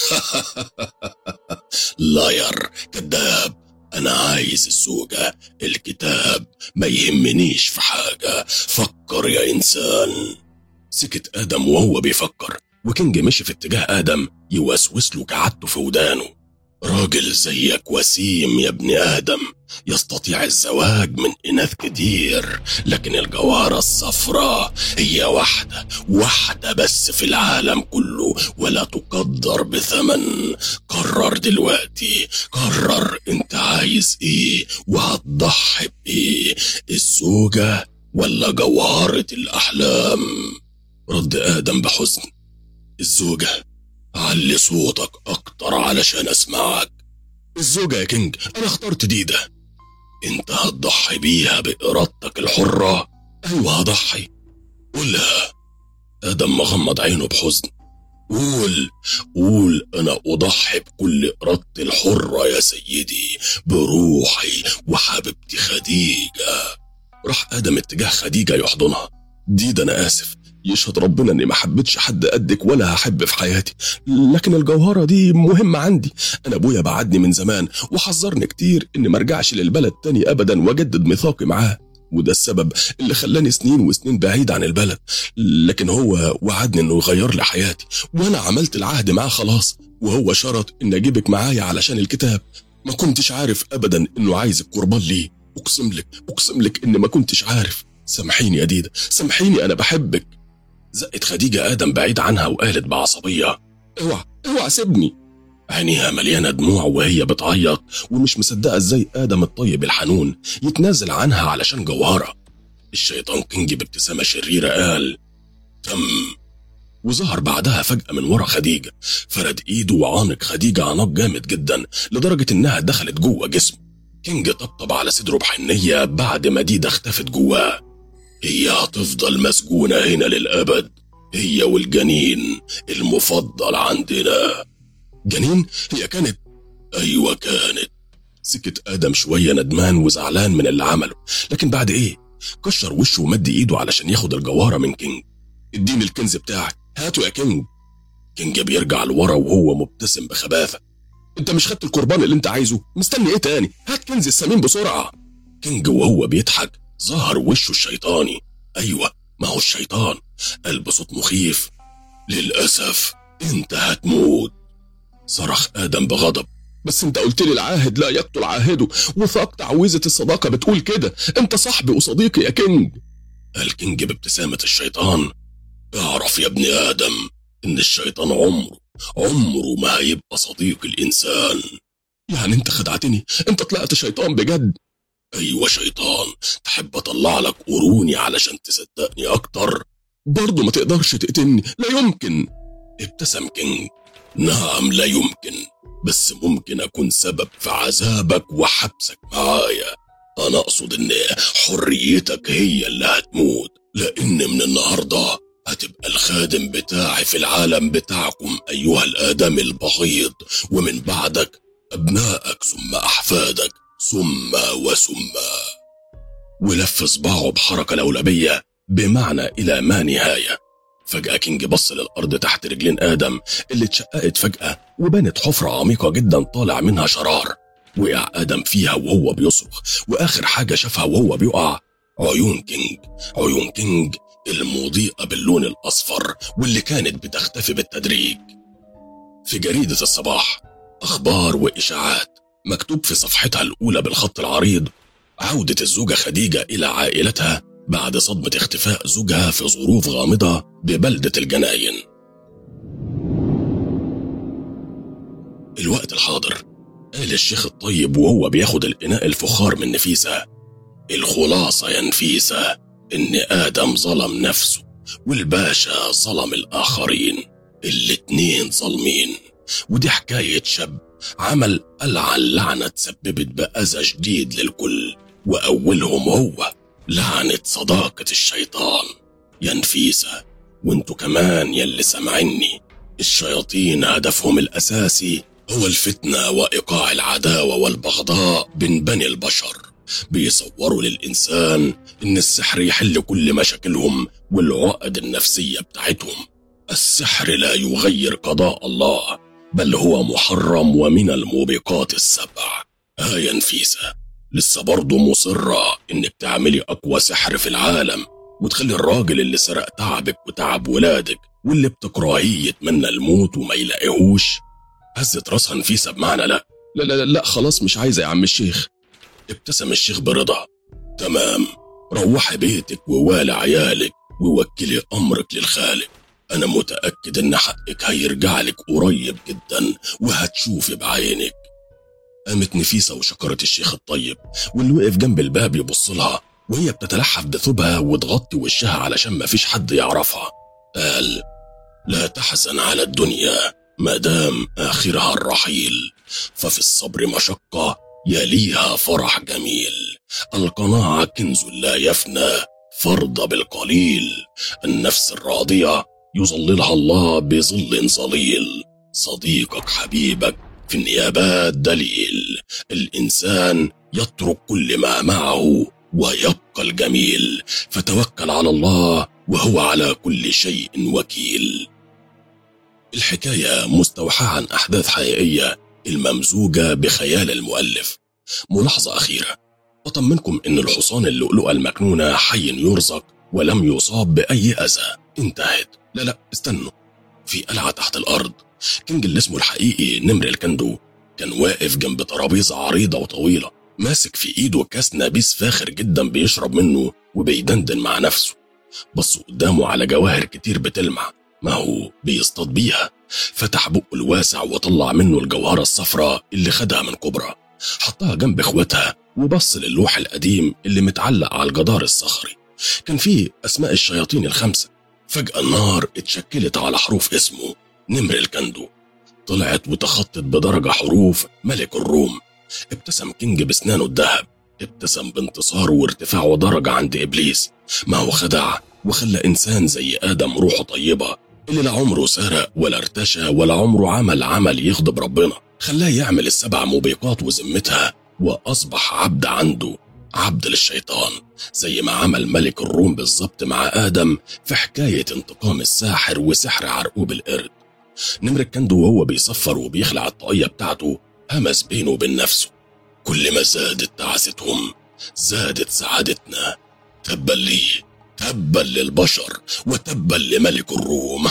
لاير كذاب انا عايز الزوجة الكتاب ما يهمنيش في حاجة فكر يا انسان سكت ادم وهو بيفكر وكينج مشي في اتجاه ادم يوسوس له كعادته في ودانه راجل زيك وسيم يا ابن آدم يستطيع الزواج من إناث كتير لكن الجوهرة الصفراء هي واحدة واحدة بس في العالم كله ولا تقدر بثمن قرر دلوقتي قرر انت عايز ايه وهتضحي بايه الزوجة ولا جوهرة الأحلام رد آدم بحزن الزوجة علي صوتك أكتر علشان أسمعك الزوجة يا كينج أنا اخترت ديدة أنت هتضحي بيها بإرادتك الحرة أيوة هضحي قولها آدم مغمض عينه بحزن قول قول أنا أضحي بكل إرادتي الحرة يا سيدي بروحي وحبيبتي خديجة راح آدم اتجاه خديجة يحضنها ديدة أنا آسف يشهد ربنا اني ما حبيتش حد قدك ولا هحب في حياتي لكن الجوهره دي مهمه عندي انا ابويا بعدني من زمان وحذرني كتير اني ما ارجعش للبلد تاني ابدا واجدد ميثاقي معاه وده السبب اللي خلاني سنين وسنين بعيد عن البلد لكن هو وعدني انه يغير لي حياتي وانا عملت العهد معاه خلاص وهو شرط ان اجيبك معايا علشان الكتاب ما كنتش عارف ابدا انه عايز القربان ليه اقسم لك اقسم لك اني ما كنتش عارف سامحيني يا ديدا سامحيني انا بحبك زقت خديجة آدم بعيد عنها وقالت بعصبية اوعى اوعى سيبني عينيها مليانة دموع وهي بتعيط ومش مصدقة ازاي آدم الطيب الحنون يتنازل عنها علشان جوهرة الشيطان كينج بابتسامة شريرة قال تم وظهر بعدها فجأة من ورا خديجة فرد ايده وعانق خديجة عناق جامد جدا لدرجة انها دخلت جوه جسمه كينج طبطب على صدره بحنية بعد ما ديدا اختفت جواه هي هتفضل مسجونة هنا للأبد هي والجنين المفضل عندنا جنين هي كانت أيوة كانت سكت آدم شوية ندمان وزعلان من اللي عمله لكن بعد إيه كشر وشه ومد إيده علشان ياخد الجوارة من كينج اديني الكنز بتاعك هاته يا كينج كينج بيرجع لورا وهو مبتسم بخباثة انت مش خدت القربان اللي انت عايزه مستني ايه تاني هات كنز السمين بسرعة كينج وهو بيضحك ظهر وشه الشيطاني أيوة ما هو الشيطان قال بصوت مخيف للأسف أنت هتموت صرخ آدم بغضب بس انت قلت لي العاهد لا يقتل عاهده وثاق تعويذة الصداقة بتقول كده انت صاحبي وصديقي يا كينج قال كينج بابتسامة الشيطان اعرف يا ابن آدم ان الشيطان عمره عمره ما هيبقى صديق الإنسان يعني انت خدعتني انت طلعت شيطان بجد أيوة شيطان تحب أطلع لك قروني علشان تصدقني أكتر برضه ما تقدرش تقتلني لا يمكن ابتسم كينج نعم لا يمكن بس ممكن أكون سبب في عذابك وحبسك معايا أنا أقصد إن حريتك هي اللي هتموت لأن من النهاردة هتبقى الخادم بتاعي في العالم بتاعكم أيها الآدم البغيض ومن بعدك أبنائك ثم أحفادك ثم وثم ولف صباعه بحركة لولبية بمعنى إلى ما نهاية فجأة كينج بص للأرض تحت رجلين آدم اللي اتشققت فجأة وبانت حفرة عميقة جدا طالع منها شرار وقع آدم فيها وهو بيصرخ وآخر حاجة شافها وهو بيقع عيون كينج عيون كينج المضيئة باللون الأصفر واللي كانت بتختفي بالتدريج في جريدة الصباح أخبار وإشاعات مكتوب في صفحتها الأولى بالخط العريض عودة الزوجة خديجة إلى عائلتها بعد صدمة اختفاء زوجها في ظروف غامضة ببلدة الجناين الوقت الحاضر قال الشيخ الطيب وهو بياخد الإناء الفخار من نفيسة الخلاصة يا نفيسة إن آدم ظلم نفسه والباشا ظلم الآخرين الاتنين ظالمين ودي حكاية شاب عمل ألعن لعنة تسببت بأذى شديد للكل وأولهم هو لعنة صداقة الشيطان يا نفيسة وانتوا كمان يلي سامعيني الشياطين هدفهم الأساسي هو الفتنة وإيقاع العداوة والبغضاء بين بني البشر بيصوروا للإنسان إن السحر يحل كل مشاكلهم والعقد النفسية بتاعتهم السحر لا يغير قضاء الله بل هو محرم ومن الموبقات السبع آية نفيسة لسه برضه مصرة إنك تعملي أقوى سحر في العالم وتخلي الراجل اللي سرق تعبك وتعب ولادك واللي بتكرهيه يتمنى الموت وما يلاقيهوش هزت راسها نفيسة بمعنى لا لا لا لا خلاص مش عايزة يا عم الشيخ ابتسم الشيخ برضا تمام روحي بيتك ووالي عيالك ووكلي أمرك للخالق أنا متأكد إن حقك هيرجع لك قريب جدا وهتشوفي بعينك قامت نفيسة وشكرت الشيخ الطيب واللي وقف جنب الباب يبص لها وهي بتتلحف بثوبها وتغطي وشها علشان مفيش حد يعرفها قال لا تحزن على الدنيا ما دام آخرها الرحيل ففي الصبر مشقة يليها فرح جميل القناعة كنز لا يفنى فرض بالقليل النفس الراضية يظللها الله بظل ظليل صديقك حبيبك في النيابات دليل الإنسان يترك كل ما معه ويبقى الجميل فتوكل على الله وهو على كل شيء وكيل الحكاية مستوحاة عن أحداث حقيقية الممزوجة بخيال المؤلف ملاحظة أخيرة أطمنكم إن الحصان اللؤلؤة المكنونة حي يرزق ولم يصاب بأي أذى انتهت لا لا استنوا في قلعة تحت الأرض كينج اللي اسمه الحقيقي نمر الكندو كان واقف جنب ترابيزة عريضة وطويلة ماسك في إيده كاس نبيس فاخر جدا بيشرب منه وبيدندن مع نفسه بص قدامه على جواهر كتير بتلمع ما هو بيصطاد بيها فتح بقه الواسع وطلع منه الجوهرة الصفراء اللي خدها من كبرى حطها جنب اخواتها وبص للوح القديم اللي متعلق على الجدار الصخري كان فيه أسماء الشياطين الخمسة فجأة النار اتشكلت على حروف اسمه نمر الكندو طلعت وتخطت بدرجة حروف ملك الروم ابتسم كينج بسنانه الذهب ابتسم بانتصاره وارتفاعه درجة عند إبليس ما هو خدع وخلى إنسان زي آدم روحه طيبة اللي لا عمره سرق ولا ارتشى ولا عمره عمل عمل يغضب ربنا خلاه يعمل السبع موبقات وذمتها وأصبح عبد عنده عبد للشيطان زي ما عمل ملك الروم بالظبط مع آدم في حكاية انتقام الساحر وسحر عرقوب القرد نمر الكندو وهو بيصفر وبيخلع الطاقية بتاعته همس بينه وبين نفسه كل ما زادت تعاستهم زادت سعادتنا تبا لي تبا للبشر وتبا لملك الروم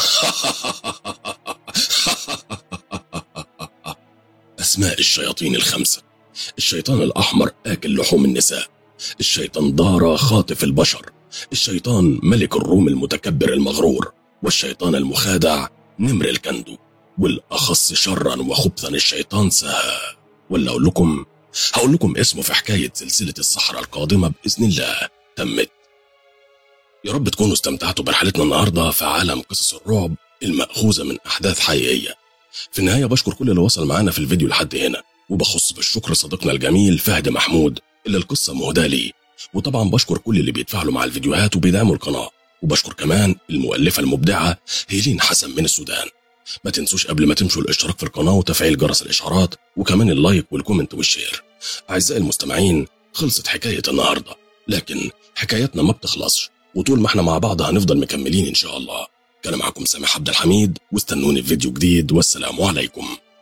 أسماء الشياطين الخمسة الشيطان الأحمر آكل لحوم النساء الشيطان دارا خاطف البشر الشيطان ملك الروم المتكبر المغرور والشيطان المخادع نمر الكندو والأخص شرا وخبثا الشيطان سها ولا أقول لكم هقول لكم اسمه في حكاية سلسلة الصحراء القادمة بإذن الله تمت يا رب تكونوا استمتعتوا برحلتنا النهاردة في عالم قصص الرعب المأخوذة من أحداث حقيقية في النهاية بشكر كل اللي وصل معانا في الفيديو لحد هنا وبخص بالشكر صديقنا الجميل فهد محمود اللي القصة مهداة ليه وطبعا بشكر كل اللي بيتفاعلوا مع الفيديوهات وبيدعموا القناة وبشكر كمان المؤلفة المبدعة هيلين حسن من السودان ما تنسوش قبل ما تمشوا الاشتراك في القناة وتفعيل جرس الإشعارات وكمان اللايك والكومنت والشير أعزائي المستمعين خلصت حكاية النهاردة لكن حكايتنا ما بتخلصش وطول ما احنا مع بعض هنفضل مكملين إن شاء الله كان معكم سامح عبد الحميد واستنوني في فيديو جديد والسلام عليكم